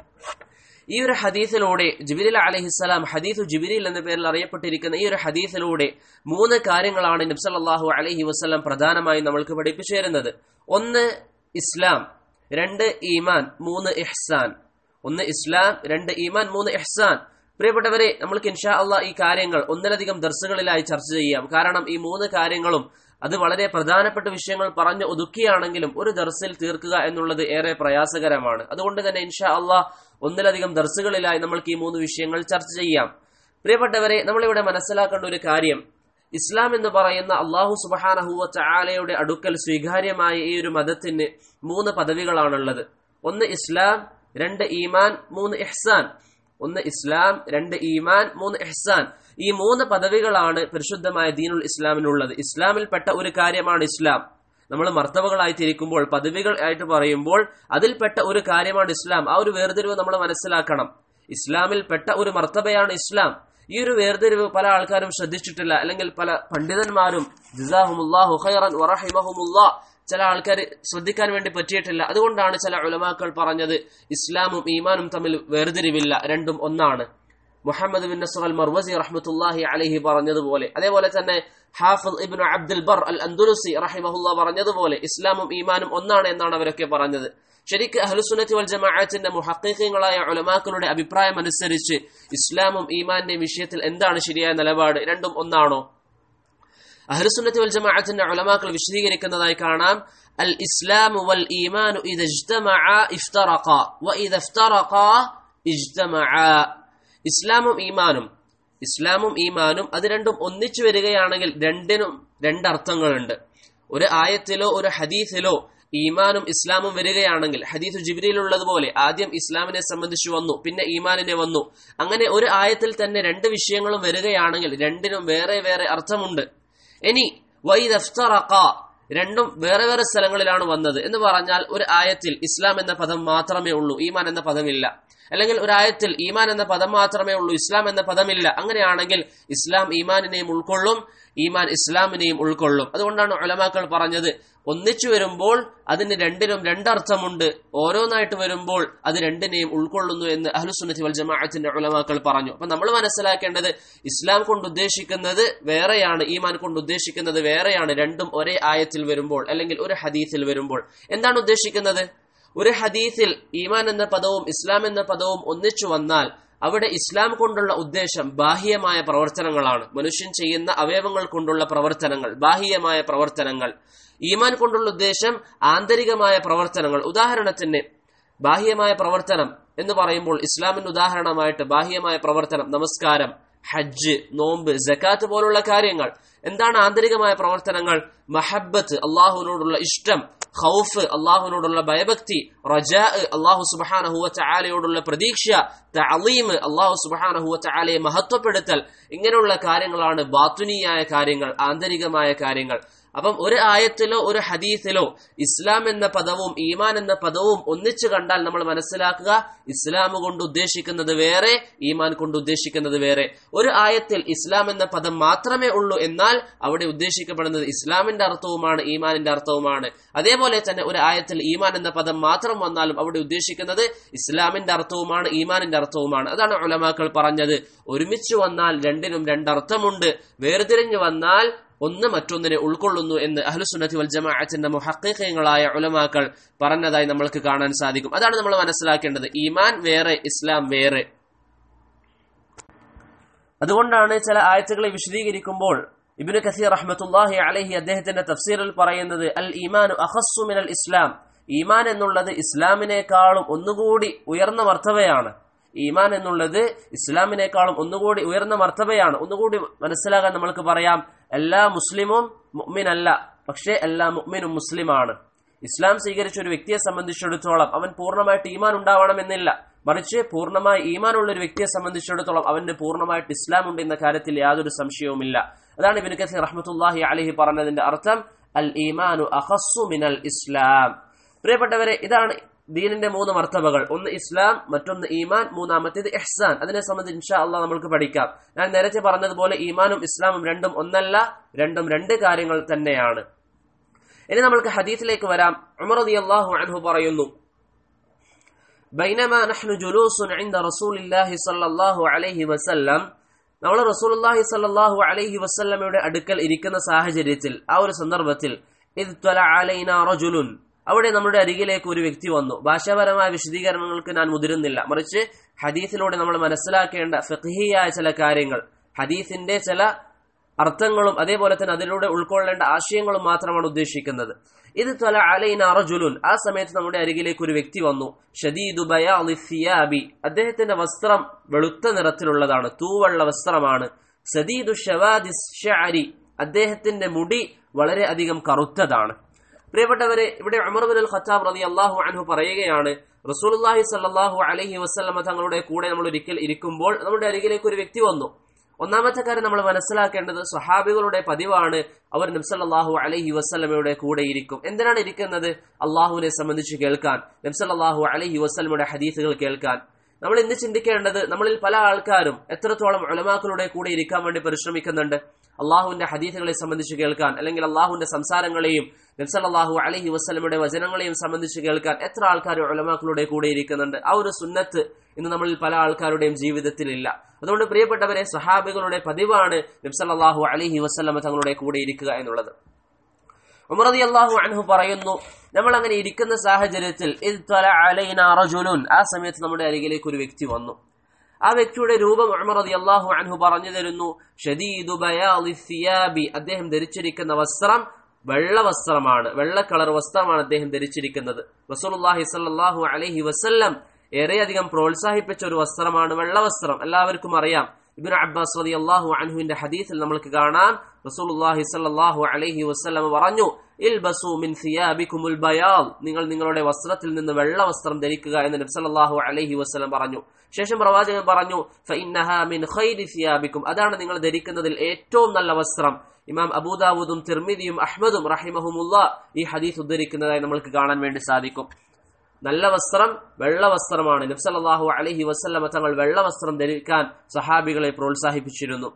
A: ഈ ഒരു ഹദീസിലൂടെ ജിബിരിൽ അലഹിസ്സലാം ഹദീസു ജിബിരിൽ എന്ന പേരിൽ അറിയപ്പെട്ടിരിക്കുന്ന ഈ ഒരു ഹദീസിലൂടെ മൂന്ന് കാര്യങ്ങളാണ് നബ്സല്ലാഹു അലഹി വസ്ലം പ്രധാനമായി നമ്മൾക്ക് പഠിപ്പിച്ചു തരുന്നത് ഒന്ന് ഇസ്ലാം രണ്ട് ഈമാൻ മൂന്ന് ഇഹ്സാൻ ഒന്ന് ഇസ്ലാം രണ്ട് ഈമാൻ മൂന്ന് ഇഹ്സാൻ പ്രിയപ്പെട്ടവരെ നമ്മൾക്ക് ഇൻഷാ അള്ളാ ഈ കാര്യങ്ങൾ ഒന്നിലധികം ദർസുകളിലായി ചർച്ച ചെയ്യാം കാരണം ഈ മൂന്ന് കാര്യങ്ങളും അത് വളരെ പ്രധാനപ്പെട്ട വിഷയങ്ങൾ പറഞ്ഞു ഒതുക്കിയാണെങ്കിലും ഒരു ദർസിൽ തീർക്കുക എന്നുള്ളത് ഏറെ പ്രയാസകരമാണ് അതുകൊണ്ട് തന്നെ ഇൻഷാ അള്ളാ ഒന്നിലധികം ദർസുകളിലായി നമ്മൾക്ക് ഈ മൂന്ന് വിഷയങ്ങൾ ചർച്ച ചെയ്യാം പ്രിയപ്പെട്ടവരെ നമ്മളിവിടെ മനസ്സിലാക്കേണ്ട ഒരു കാര്യം ഇസ്ലാം എന്ന് പറയുന്ന അള്ളാഹു സുബഹാനഹുവ ചാലയുടെ അടുക്കൽ സ്വീകാര്യമായ ഈ ഒരു മതത്തിന് മൂന്ന് പദവികളാണുള്ളത് ഒന്ന് ഇസ്ലാം രണ്ട് ഈമാൻ മൂന്ന് ഇഹ്സാൻ ഒന്ന് ഇസ്ലാം രണ്ട് ഈമാൻ മൂന്ന് ഇഹ്സാൻ ഈ മൂന്ന് പദവികളാണ് പരിശുദ്ധമായ ദീനുൽ ഇസ്ലാമിനുള്ളത് ഇസ്ലാമിൽപ്പെട്ട ഒരു കാര്യമാണ് ഇസ്ലാം നമ്മൾ മർത്തവകളായി തിരിക്കുമ്പോൾ പദവികൾ ആയിട്ട് പറയുമ്പോൾ അതിൽപ്പെട്ട ഒരു കാര്യമാണ് ഇസ്ലാം ആ ഒരു വേർതിരിവ് നമ്മൾ മനസ്സിലാക്കണം ഇസ്ലാമിൽപ്പെട്ട ഒരു മർത്തബയാണ് ഇസ്ലാം ഈ ഒരു വേർതിരിവ് പല ആൾക്കാരും ശ്രദ്ധിച്ചിട്ടില്ല അല്ലെങ്കിൽ പല പണ്ഡിതന്മാരും ജിസാഹുമുല്ലാഹു ഖൈറൻ വറഹിമഹുമുല്ലാ ചില ആൾക്കാർ ശ്രദ്ധിക്കാൻ വേണ്ടി പറ്റിയിട്ടില്ല അതുകൊണ്ടാണ് ചില ഉലമാക്കൾ പറഞ്ഞത് ഇസ്ലാമും ഈമാനും തമ്മിൽ വേർതിരിവില്ല രണ്ടും ഒന്നാണ് Muhammad bin Nasr al Marwazi റഹ്മത്തുല്ലാഹി അലഹി പറഞ്ഞതുപോലെ അതേപോലെ തന്നെ ഹാഫിദ് ഇബിൻ അബ്ദുൽ ബർ അൽ അന്ദുലുസി റഹിമഹുല്ല പറഞ്ഞതുപോലെ ഇസ്ലാമും ഈമാനും ഒന്നാണ് എന്നാണ് അവരൊക്കെ പറഞ്ഞത് ശരിക്ക് അഹ്ലുസുന്നത്തി വൽ ജമാഅത്തിന്റെ മുഹഖീഖീങ്ങളായ ഉലമാക്കളുടെ അഭിപ്രായം അനുസരിച്ച് ഇസ്ലാമും ഈമാന്റെയും വിഷയത്തിൽ എന്താണ് ശരിയായ നിലപാട് രണ്ടും ഒന്നാണോ അഹ്ലുസുന്നത്തി വൽ ജമാഅത്തിന്റെ ഉലമാക്കൾ വിശദീകരിക്കുന്നതായി കാണാം അൽ ഇസ്ലാമു വൽ ഈമാനു ഇദ ഇജ്തമഅ ഇഫ്തറഖ വ ഇദ ഇഫ്തറഖ ഇജ്തമഅ ഇസ്ലാമും ഈമാനും ഇസ്ലാമും ഈമാനും അത് രണ്ടും ഒന്നിച്ചു വരികയാണെങ്കിൽ രണ്ടിനും രണ്ടർത്ഥങ്ങളുണ്ട് ഒരു ആയത്തിലോ ഒരു ഹദീസിലോ ഈമാനും ഇസ്ലാമും വരികയാണെങ്കിൽ ഹദീസ് ജിബ്രിയിലുള്ളതുപോലെ ആദ്യം ഇസ്ലാമിനെ സംബന്ധിച്ച് വന്നു പിന്നെ ഈമാനിനെ വന്നു അങ്ങനെ ഒരു ആയത്തിൽ തന്നെ രണ്ട് വിഷയങ്ങളും വരികയാണെങ്കിൽ രണ്ടിനും വേറെ വേറെ അർത്ഥമുണ്ട് ഇനി വൈദഫ്തറഖ രണ്ടും വേറെ വേറെ സ്ഥലങ്ങളിലാണ് വന്നത് എന്ന് പറഞ്ഞാൽ ഒരു ആയത്തിൽ ഇസ്ലാം എന്ന പദം മാത്രമേ ഉള്ളൂ ഈമാൻ എന്ന പദമില്ല അല്ലെങ്കിൽ ഒരു ആയത്തിൽ ഈമാൻ എന്ന പദം മാത്രമേ ഉള്ളൂ ഇസ്ലാം എന്ന പദമില്ല അങ്ങനെയാണെങ്കിൽ ഇസ്ലാം ഈമാനിനെയും ഉൾക്കൊള്ളും ഈമാൻ ഇസ്ലാമിനെയും ഉൾക്കൊള്ളും അതുകൊണ്ടാണ് ഉലമാക്കൾ പറഞ്ഞത് ഒന്നിച്ചു വരുമ്പോൾ അതിന് രണ്ടിനും രണ്ടർത്ഥമുണ്ട് ഓരോന്നായിട്ട് വരുമ്പോൾ അത് രണ്ടിനെയും ഉൾക്കൊള്ളുന്നു എന്ന് അഹ്ലുസുന്നത്തി വൽ ജമാഅത്തിന്റെ ഉലമാക്കൾ പറഞ്ഞു അപ്പൊ നമ്മൾ മനസ്സിലാക്കേണ്ടത് ഇസ്ലാം കൊണ്ട് ഉദ്ദേശിക്കുന്നത് വേറെയാണ് ഈമാൻ കൊണ്ട് ഉദ്ദേശിക്കുന്നത് വേറെയാണ് രണ്ടും ഒരേ ആയത്തിൽ വരുമ്പോൾ അല്ലെങ്കിൽ ഒരു ഹദീസിൽ വരുമ്പോൾ എന്താണ് ഉദ്ദേശിക്കുന്നത് ഒരു ഹദീസിൽ ഈമാൻ എന്ന പദവും ഇസ്ലാം എന്ന പദവും ഒന്നിച്ചു വന്നാൽ അവിടെ ഇസ്ലാം കൊണ്ടുള്ള ഉദ്ദേശം ബാഹ്യമായ പ്രവർത്തനങ്ങളാണ് മനുഷ്യൻ ചെയ്യുന്ന അവയവങ്ങൾ കൊണ്ടുള്ള പ്രവർത്തനങ്ങൾ ബാഹ്യമായ പ്രവർത്തനങ്ങൾ ഈമാൻ കൊണ്ടുള്ള ഉദ്ദേശം ആന്തരികമായ പ്രവർത്തനങ്ങൾ ഉദാഹരണത്തിന് ബാഹ്യമായ പ്രവർത്തനം എന്ന് പറയുമ്പോൾ ഇസ്ലാമിന്റെ ഉദാഹരണമായിട്ട് ബാഹ്യമായ പ്രവർത്തനം നമസ്കാരം ഹജ്ജ് നോമ്പ് ജക്കാത്ത് പോലുള്ള കാര്യങ്ങൾ എന്താണ് ആന്തരികമായ പ്രവർത്തനങ്ങൾ മഹബത്ത് അള്ളാഹുവിനോടുള്ള ഇഷ്ടം ഖൗഫ് അള്ളാഹുവിനോടുള്ള ഭയഭക്തി റജാ അള്ളാഹു സുബാനഹുവ ചാലയോടുള്ള പ്രതീക്ഷ തഅലീം അള്ളാഹു സുബാനഹുവ ചാലയെ മഹത്വപ്പെടുത്തൽ ഇങ്ങനെയുള്ള കാര്യങ്ങളാണ് ബാത്തുനീയായ കാര്യങ്ങൾ ആന്തരികമായ കാര്യങ്ങൾ അപ്പം ഒരു ആയത്തിലോ ഒരു ഹദീസിലോ ഇസ്ലാം എന്ന പദവും ഈമാൻ എന്ന പദവും ഒന്നിച്ചു കണ്ടാൽ നമ്മൾ മനസ്സിലാക്കുക ഇസ്ലാം കൊണ്ട് ഉദ്ദേശിക്കുന്നത് വേറെ ഈമാൻ കൊണ്ട് ഉദ്ദേശിക്കുന്നത് വേറെ ഒരു ആയത്തിൽ ഇസ്ലാം എന്ന പദം മാത്രമേ ഉള്ളൂ എന്നാൽ അവിടെ ഉദ്ദേശിക്കപ്പെടുന്നത് ഇസ്ലാമിന്റെ അർത്ഥവുമാണ് ഈമാനിന്റെ അർത്ഥവുമാണ് അതേപോലെ തന്നെ ഒരു ആയത്തിൽ ഈമാൻ എന്ന പദം മാത്രം വന്നാലും അവിടെ ഉദ്ദേശിക്കുന്നത് ഇസ്ലാമിന്റെ അർത്ഥവുമാണ് ഈമാനിന്റെ അർത്ഥവുമാണ് അതാണ് ഉലമാക്കൾ പറഞ്ഞത് ഒരുമിച്ച് വന്നാൽ രണ്ടിനും രണ്ടർത്ഥമുണ്ട് വേർതിരിഞ്ഞു വന്നാൽ ഒന്ന് മറ്റൊന്നിനെ ഉൾക്കൊള്ളുന്നു എന്ന് അഹ്ലുസുന്നത്തി വൽ ജമാഅത്തിന്റെ മുഹഖീഖീങ്ങളായ ഉലമാക്കൾ പറഞ്ഞതായി നമ്മൾക്ക് കാണാൻ സാധിക്കും അതാണ് നമ്മൾ മനസ്സിലാക്കേണ്ടത് ഈമാൻ വേറെ ഇസ്ലാം വേറെ അതുകൊണ്ടാണ് ചില ആയത്തുകളെ വിശദീകരിക്കുമ്പോൾ ഇബിന് കസീർ റഹ്മത്തുല്ലാഹി അലഹി അദ്ദേഹത്തിന്റെ തഫ്സീറിൽ പറയുന്നത് അൽ ഈമാനു അഹസ്സു മിനൽ ഇസ്ലാം ഈമാൻ എന്നുള്ളത് ഇസ്ലാമിനേക്കാളും ഒന്നുകൂടി ഉയർന്ന മർത്തവയാണ് ഈമാൻ എന്നുള്ളത് ഇസ്ലാമിനേക്കാളും ഒന്നുകൂടി ഉയർന്ന മർത്തവയാണ് ഒന്നുകൂടി മനസ്സിലാകാൻ നമ്മൾക്ക് പറയാം എല്ലാ മുസ്ലിമും മുഅ്മിനല്ല പക്ഷേ എല്ലാ മുഅ്മിനും മുസ്ലിമാണ് ഇസ്ലാം സ്വീകരിച്ച ഒരു വ്യക്തിയെ സംബന്ധിച്ചിടത്തോളം അവൻ പൂർണ്ണമായിട്ട് ഈമാൻ ഉണ്ടാവണമെന്നില്ല മറിച്ച് പൂർണ്ണമായി ഈമാൻ ഉള്ള ഒരു വ്യക്തിയെ സംബന്ധിച്ചിടത്തോളം അവന്റെ പൂർണ്ണമായിട്ട് ഇസ്ലാം ഉണ്ട് എന്ന കാര്യത്തിൽ യാതൊരു സംശയവുമില്ല അതാണ് ഇബിൻ കസീർ റഹ്മത്തുല്ലാഹി അലഹി പറഞ്ഞതിന്റെ അർത്ഥം അൽ ഈമാനു അഹസ്സു മിനൽ ഇസ്ലാം പ്രിയപ്പെട്ടവരെ ഇതാണ് ദീനിന്റെ മൂന്ന് മർത്തബകൾ ഒന്ന് ഇസ്ലാം മറ്റൊന്ന് ഈമാൻ മൂന്നാമത്തേത് ഇഹ്സാൻ അതിനെ സംബന്ധിച്ച് ഇൻഷാ അള്ളാഹ് നമ്മൾക്ക് പഠിക്കാം ഞാൻ നേരത്തെ പറഞ്ഞതുപോലെ ഈമാനും ഇസ്ലാമും രണ്ടും ഒന്നല്ല രണ്ടും രണ്ട് കാര്യങ്ങൾ തന്നെയാണ് ഇനി നമ്മൾക്ക് ഹദീസിലേക്ക് വരാം ഉമർ റളിയല്ലാഹു അൻഹു പറയുന്നു ബൈനമാ നഹ്നു ജുലൂസുൻ ഇൻദ റസൂലില്ലാഹി സ്വല്ലല്ലാഹു അലൈഹി വസല്ലം നമ്മൾ റസൂലുള്ളാഹി സ്വല്ലല്ലാഹു അലൈഹി വസല്ലമയുടെ അടുക്കൽ ഇരിക്കുന്ന സാഹചര്യത്തിൽ ആ ഒരു സന്ദർഭത്തിൽ ഇദ് ത്വല അലൈനാ റജുലുൻ അവിടെ നമ്മുടെ അരികിലേക്ക് ഒരു വ്യക്തി വന്നു ഭാഷാപരമായ വിശദീകരണങ്ങൾക്ക് ഞാൻ മുതിരുന്നില്ല മറിച്ച് ഹദീസിലൂടെ നമ്മൾ മനസ്സിലാക്കേണ്ട ഫിഖ്ഹിയായ ചില കാര്യങ്ങൾ ഹദീസിന്റെ ചില അർത്ഥങ്ങളും അതേപോലെ തന്നെ അതിലൂടെ ഉൾക്കൊള്ളേണ്ട ആശയങ്ങളും മാത്രമാണ് ഉദ്ദേശിക്കുന്നത് ഇത് ത്വല അലൈന റജുലുൻ ആ സമയത്ത് നമ്മുടെ അരികിലേക്ക് ഒരു വ്യക്തി വന്നു ഷദീദു ബയാളി സിയാബി അദ്ദേഹത്തിന്റെ വസ്ത്രം വെളുത്ത നിറത്തിലുള്ളതാണ് തൂവള്ള വസ്ത്രമാണ് സദീദു ഷവാദി ഷഅരി അദ്ദേഹത്തിന്റെ മുടി വളരെ അധികം കറുത്തതാണ് പ്രിയപ്പെട്ടവരെ ഇവിടെ ഉമർ ബിൻ അൽ ഖത്താബ് റതി അള്ളാഹു അൻഹു പറയുകയാണ് റസൂലുള്ളാഹി സ്വല്ലല്ലാഹു അലൈഹി വസല്ലമ തങ്ങളുടെ കൂടെ നമ്മൾ ഒരിക്കൽ ഇരിക്കുമ്പോൾ നമ്മുടെ അരികിലേക്ക് ഒരു വ്യക്തി വന്നു ഒന്നാമത്തെ കാര്യം നമ്മൾ മനസ്സിലാക്കേണ്ടത് സ്വഹാബികളുടെ പതിവാണ് അവർ നബ്സല്ലാഹു അലൈഹി വസ്ലമയുടെ കൂടെ ഇരിക്കും എന്തിനാണ് ഇരിക്കുന്നത് അള്ളാഹുവിനെ സംബന്ധിച്ച് കേൾക്കാൻ നബ്സല്ലാഹു അലൈഹി വസ്ലമയുടെ ഹദീസുകൾ കേൾക്കാൻ നമ്മൾ ഇന്ന് ചിന്തിക്കേണ്ടത് നമ്മളിൽ പല ആൾക്കാരും എത്രത്തോളം ഉലമാക്കളുടെ കൂടെ ഇരിക്കാൻ വേണ്ടി പരിശ്രമിക്കുന്നുണ്ട് അള്ളാഹുവിന്റെ ഹദീസുകളെ സംബന്ധിച്ച് കേൾക്കാൻ അല്ലെങ്കിൽ അള്ളാഹുവിന്റെ സംസാരങ്ങളെയും നബ്സല്ലാഹു അലഹി വസ്ലമയുടെ വചനങ്ങളെയും സംബന്ധിച്ച് കേൾക്കാൻ എത്ര ആൾക്കാർ ഉലമാക്കളുടെ കൂടെ ഇരിക്കുന്നുണ്ട് ആ ഒരു സുന്നത്ത് ഇന്ന് നമ്മളിൽ പല ആൾക്കാരുടെയും ജീവിതത്തിൽ ഇല്ല അതുകൊണ്ട് പ്രിയപ്പെട്ടവരെ സഹാബികളുടെ പതിവാണ് നബ്സല്ലാഹു അലഹി വസ്ലമ തങ്ങളുടെ കൂടെ ഇരിക്കുക എന്നുള്ളത് ഉമറതി അള്ളാഹു അൻഹു പറയുന്നു നമ്മൾ അങ്ങനെ ഇരിക്കുന്ന സാഹചര്യത്തിൽ ആ സമയത്ത് നമ്മുടെ അരികിലേക്ക് ഒരു വ്യക്തി വന്നു ആ വ്യക്തിയുടെ രൂപം ഉമറതി അള്ളാഹു അൻഹു പറഞ്ഞു തരുന്നു ഷദീദു സിയാബി അദ്ദേഹം ധരിച്ചിരിക്കുന്ന വസ്ത്രം വെള്ള വസ്ത്രമാണ് വെള്ള കളർ വസ്ത്രമാണ് അദ്ദേഹം ധരിച്ചിരിക്കുന്നത് റസൂലുള്ളാഹി സ്വല്ലല്ലാഹു അലൈഹി വസല്ലം ഏറെയധികം പ്രോത്സാഹിപ്പിച്ച ഒരു വസ്ത്രമാണ് വെള്ള വസ്ത്രം എല്ലാവർക്കും അറിയാം ഇബ്നു അബ്ബാസ് റളിയല്ലാഹു അൻഹുവിന്റെ ഹദീസിൽ നമുക്ക് കാണാം റസൂലുള്ളാഹി സ്വല്ലല്ലാഹു അലൈഹി വസല്ലം പറഞ്ഞു ഇൽബസു മിൻ സിയാബിക്കുമുൽ ബയാൽ നിങ്ങൾ നിങ്ങളുടെ വസ്ത്രത്തിൽ നിന്ന് വെള്ള വസ്ത്രം ധരിക്കുക എന്ന് നബി സല്ലല്ലാഹു അലൈഹി വസല്ലം പറഞ്ഞു ശേഷം പ്രവാചകൻ പറഞ്ഞു ഫഇന്നഹാ മിൻ ഖൈരി സിയാബിക്കും അതാണ് നിങ്ങൾ ധരിക്കുന്നതിൽ ഏറ്റവും നല്ല വസ്ത്രം ഇമാം അബൂദാവൂദും തിർമിദിയും അഹ്മദും റഹിമഹുമുള്ള ഈ ഹദീസ് ഉദ്ധരിക്കുന്നതായി നമ്മൾക്ക് കാണാൻ വേണ്ടി സാധിക്കും നല്ല വസ്ത്രം വെള്ള വസ്ത്രമാണ് നബ്സല്ലാഹു അലഹി വസ്ല്ലമ തങ്ങൾ വെള്ള വസ്ത്രം ധരിക്കാൻ സഹാബികളെ പ്രോത്സാഹിപ്പിച്ചിരുന്നു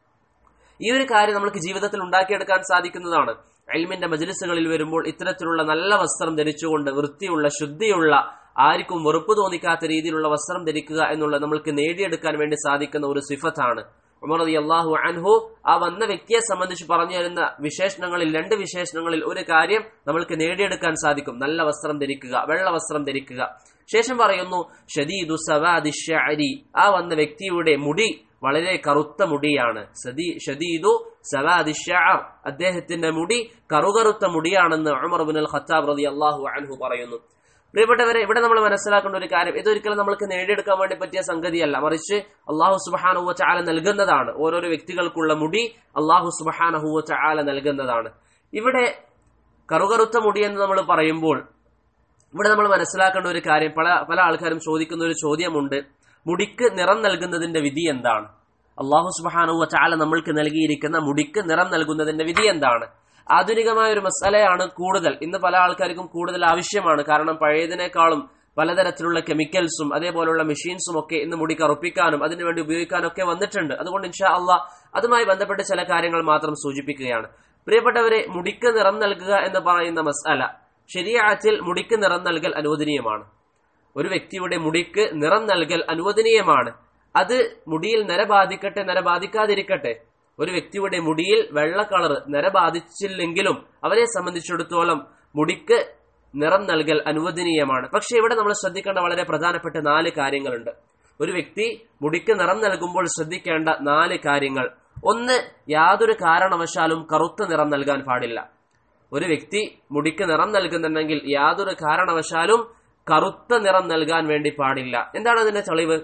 A: ഈ ഒരു കാര്യം നമുക്ക് ജീവിതത്തിൽ ഉണ്ടാക്കിയെടുക്കാൻ സാധിക്കുന്നതാണ് എൽമിന്റെ മജ്ലിസുകളിൽ വരുമ്പോൾ ഇത്തരത്തിലുള്ള നല്ല വസ്ത്രം ധരിച്ചുകൊണ്ട് വൃത്തിയുള്ള ശുദ്ധിയുള്ള ആർക്കും വെറുപ്പ് തോന്നിക്കാത്ത രീതിയിലുള്ള വസ്ത്രം ധരിക്കുക എന്നുള്ളത് നമ്മൾക്ക് നേടിയെടുക്കാൻ വേണ്ടി സാധിക്കുന്ന ഒരു സിഫത്താണ് ഉമർ റതി അള്ളാഹു അൻഹു ആ വന്ന വ്യക്തിയെ സംബന്ധിച്ച് പറഞ്ഞു തരുന്ന വിശേഷണങ്ങളിൽ രണ്ട് വിശേഷണങ്ങളിൽ ഒരു കാര്യം നമ്മൾക്ക് നേടിയെടുക്കാൻ സാധിക്കും നല്ല വസ്ത്രം ധരിക്കുക വെള്ള വസ്ത്രം ധരിക്കുക ശേഷം പറയുന്നു ഷദീദു സവാദി ഷഅരി ആ വന്ന വ്യക്തിയുടെ മുടി വളരെ കറുത്ത മുടിയാണ് സദീ ഷദീദു സവാദി ഷഅർ അദ്ദേഹത്തിന്റെ മുടി കറുകറുത്ത മുടിയാണെന്ന് ഉമർ ബിൻ അൽ ഖത്താബ് റതി അള്ളാഹു അൻഹു പറയുന്നു പ്രിയപ്പെട്ടവരെ ഇവിടെ നമ്മൾ മനസ്സിലാക്കേണ്ട ഒരു കാര്യം ഇതൊരിക്കലും നമ്മൾക്ക് നേടിയെടുക്കാൻ വേണ്ടി പറ്റിയ സംഗതിയല്ല മറിച്ച് അള്ളാഹു സുബാനുവ ചാല നൽകുന്നതാണ് ഓരോരോ വ്യക്തികൾക്കുള്ള മുടി അള്ളാഹു സുബാനഹുവ ചാല നൽകുന്നതാണ് ഇവിടെ കറുകറുത്ത മുടി എന്ന് നമ്മൾ പറയുമ്പോൾ ഇവിടെ നമ്മൾ മനസ്സിലാക്കേണ്ട ഒരു കാര്യം പല പല ആൾക്കാരും ചോദിക്കുന്ന ഒരു ചോദ്യമുണ്ട് മുടിക്ക് നിറം നൽകുന്നതിന്റെ വിധി എന്താണ് അള്ളാഹു സുബാനുവ ചാല നമ്മൾക്ക് നൽകിയിരിക്കുന്ന മുടിക്ക് നിറം നൽകുന്നതിന്റെ വിധി എന്താണ് ആധുനികമായ ഒരു മസാലയാണ് കൂടുതൽ ഇന്ന് പല ആൾക്കാർക്കും കൂടുതൽ ആവശ്യമാണ് കാരണം പഴയതിനേക്കാളും പലതരത്തിലുള്ള കെമിക്കൽസും അതേപോലുള്ള മെഷീൻസും ഒക്കെ ഇന്ന് മുടി കറുപ്പിക്കാനും അതിനുവേണ്ടി ഉപയോഗിക്കാനും ഒക്കെ വന്നിട്ടുണ്ട് അതുകൊണ്ട് ഇൻഷാ അള്ളാഹ് അതുമായി ബന്ധപ്പെട്ട ചില കാര്യങ്ങൾ മാത്രം സൂചിപ്പിക്കുകയാണ് പ്രിയപ്പെട്ടവരെ മുടിക്ക് നിറം നൽകുക എന്ന് പറയുന്ന മസാല ശരിയാത്തിൽ മുടിക്ക് നിറം നൽകൽ അനുവദനീയമാണ് ഒരു വ്യക്തിയുടെ മുടിക്ക് നിറം നൽകൽ അനുവദനീയമാണ് അത് മുടിയിൽ നര ബാധിക്കട്ടെ നര ബാധിക്കാതിരിക്കട്ടെ ഒരു വ്യക്തിയുടെ മുടിയിൽ വെള്ള കളർ നിര ബാധിച്ചില്ലെങ്കിലും അവരെ സംബന്ധിച്ചിടത്തോളം മുടിക്ക് നിറം നൽകൽ അനുവദനീയമാണ് പക്ഷെ ഇവിടെ നമ്മൾ ശ്രദ്ധിക്കേണ്ട വളരെ പ്രധാനപ്പെട്ട നാല് കാര്യങ്ങളുണ്ട് ഒരു വ്യക്തി മുടിക്ക് നിറം നൽകുമ്പോൾ ശ്രദ്ധിക്കേണ്ട നാല് കാര്യങ്ങൾ ഒന്ന് യാതൊരു കാരണവശാലും കറുത്ത നിറം നൽകാൻ പാടില്ല ഒരു വ്യക്തി മുടിക്ക് നിറം നൽകുന്നുണ്ടെങ്കിൽ യാതൊരു കാരണവശാലും കറുത്ത നിറം നൽകാൻ വേണ്ടി പാടില്ല എന്താണ് അതിന്റെ തെളിവ്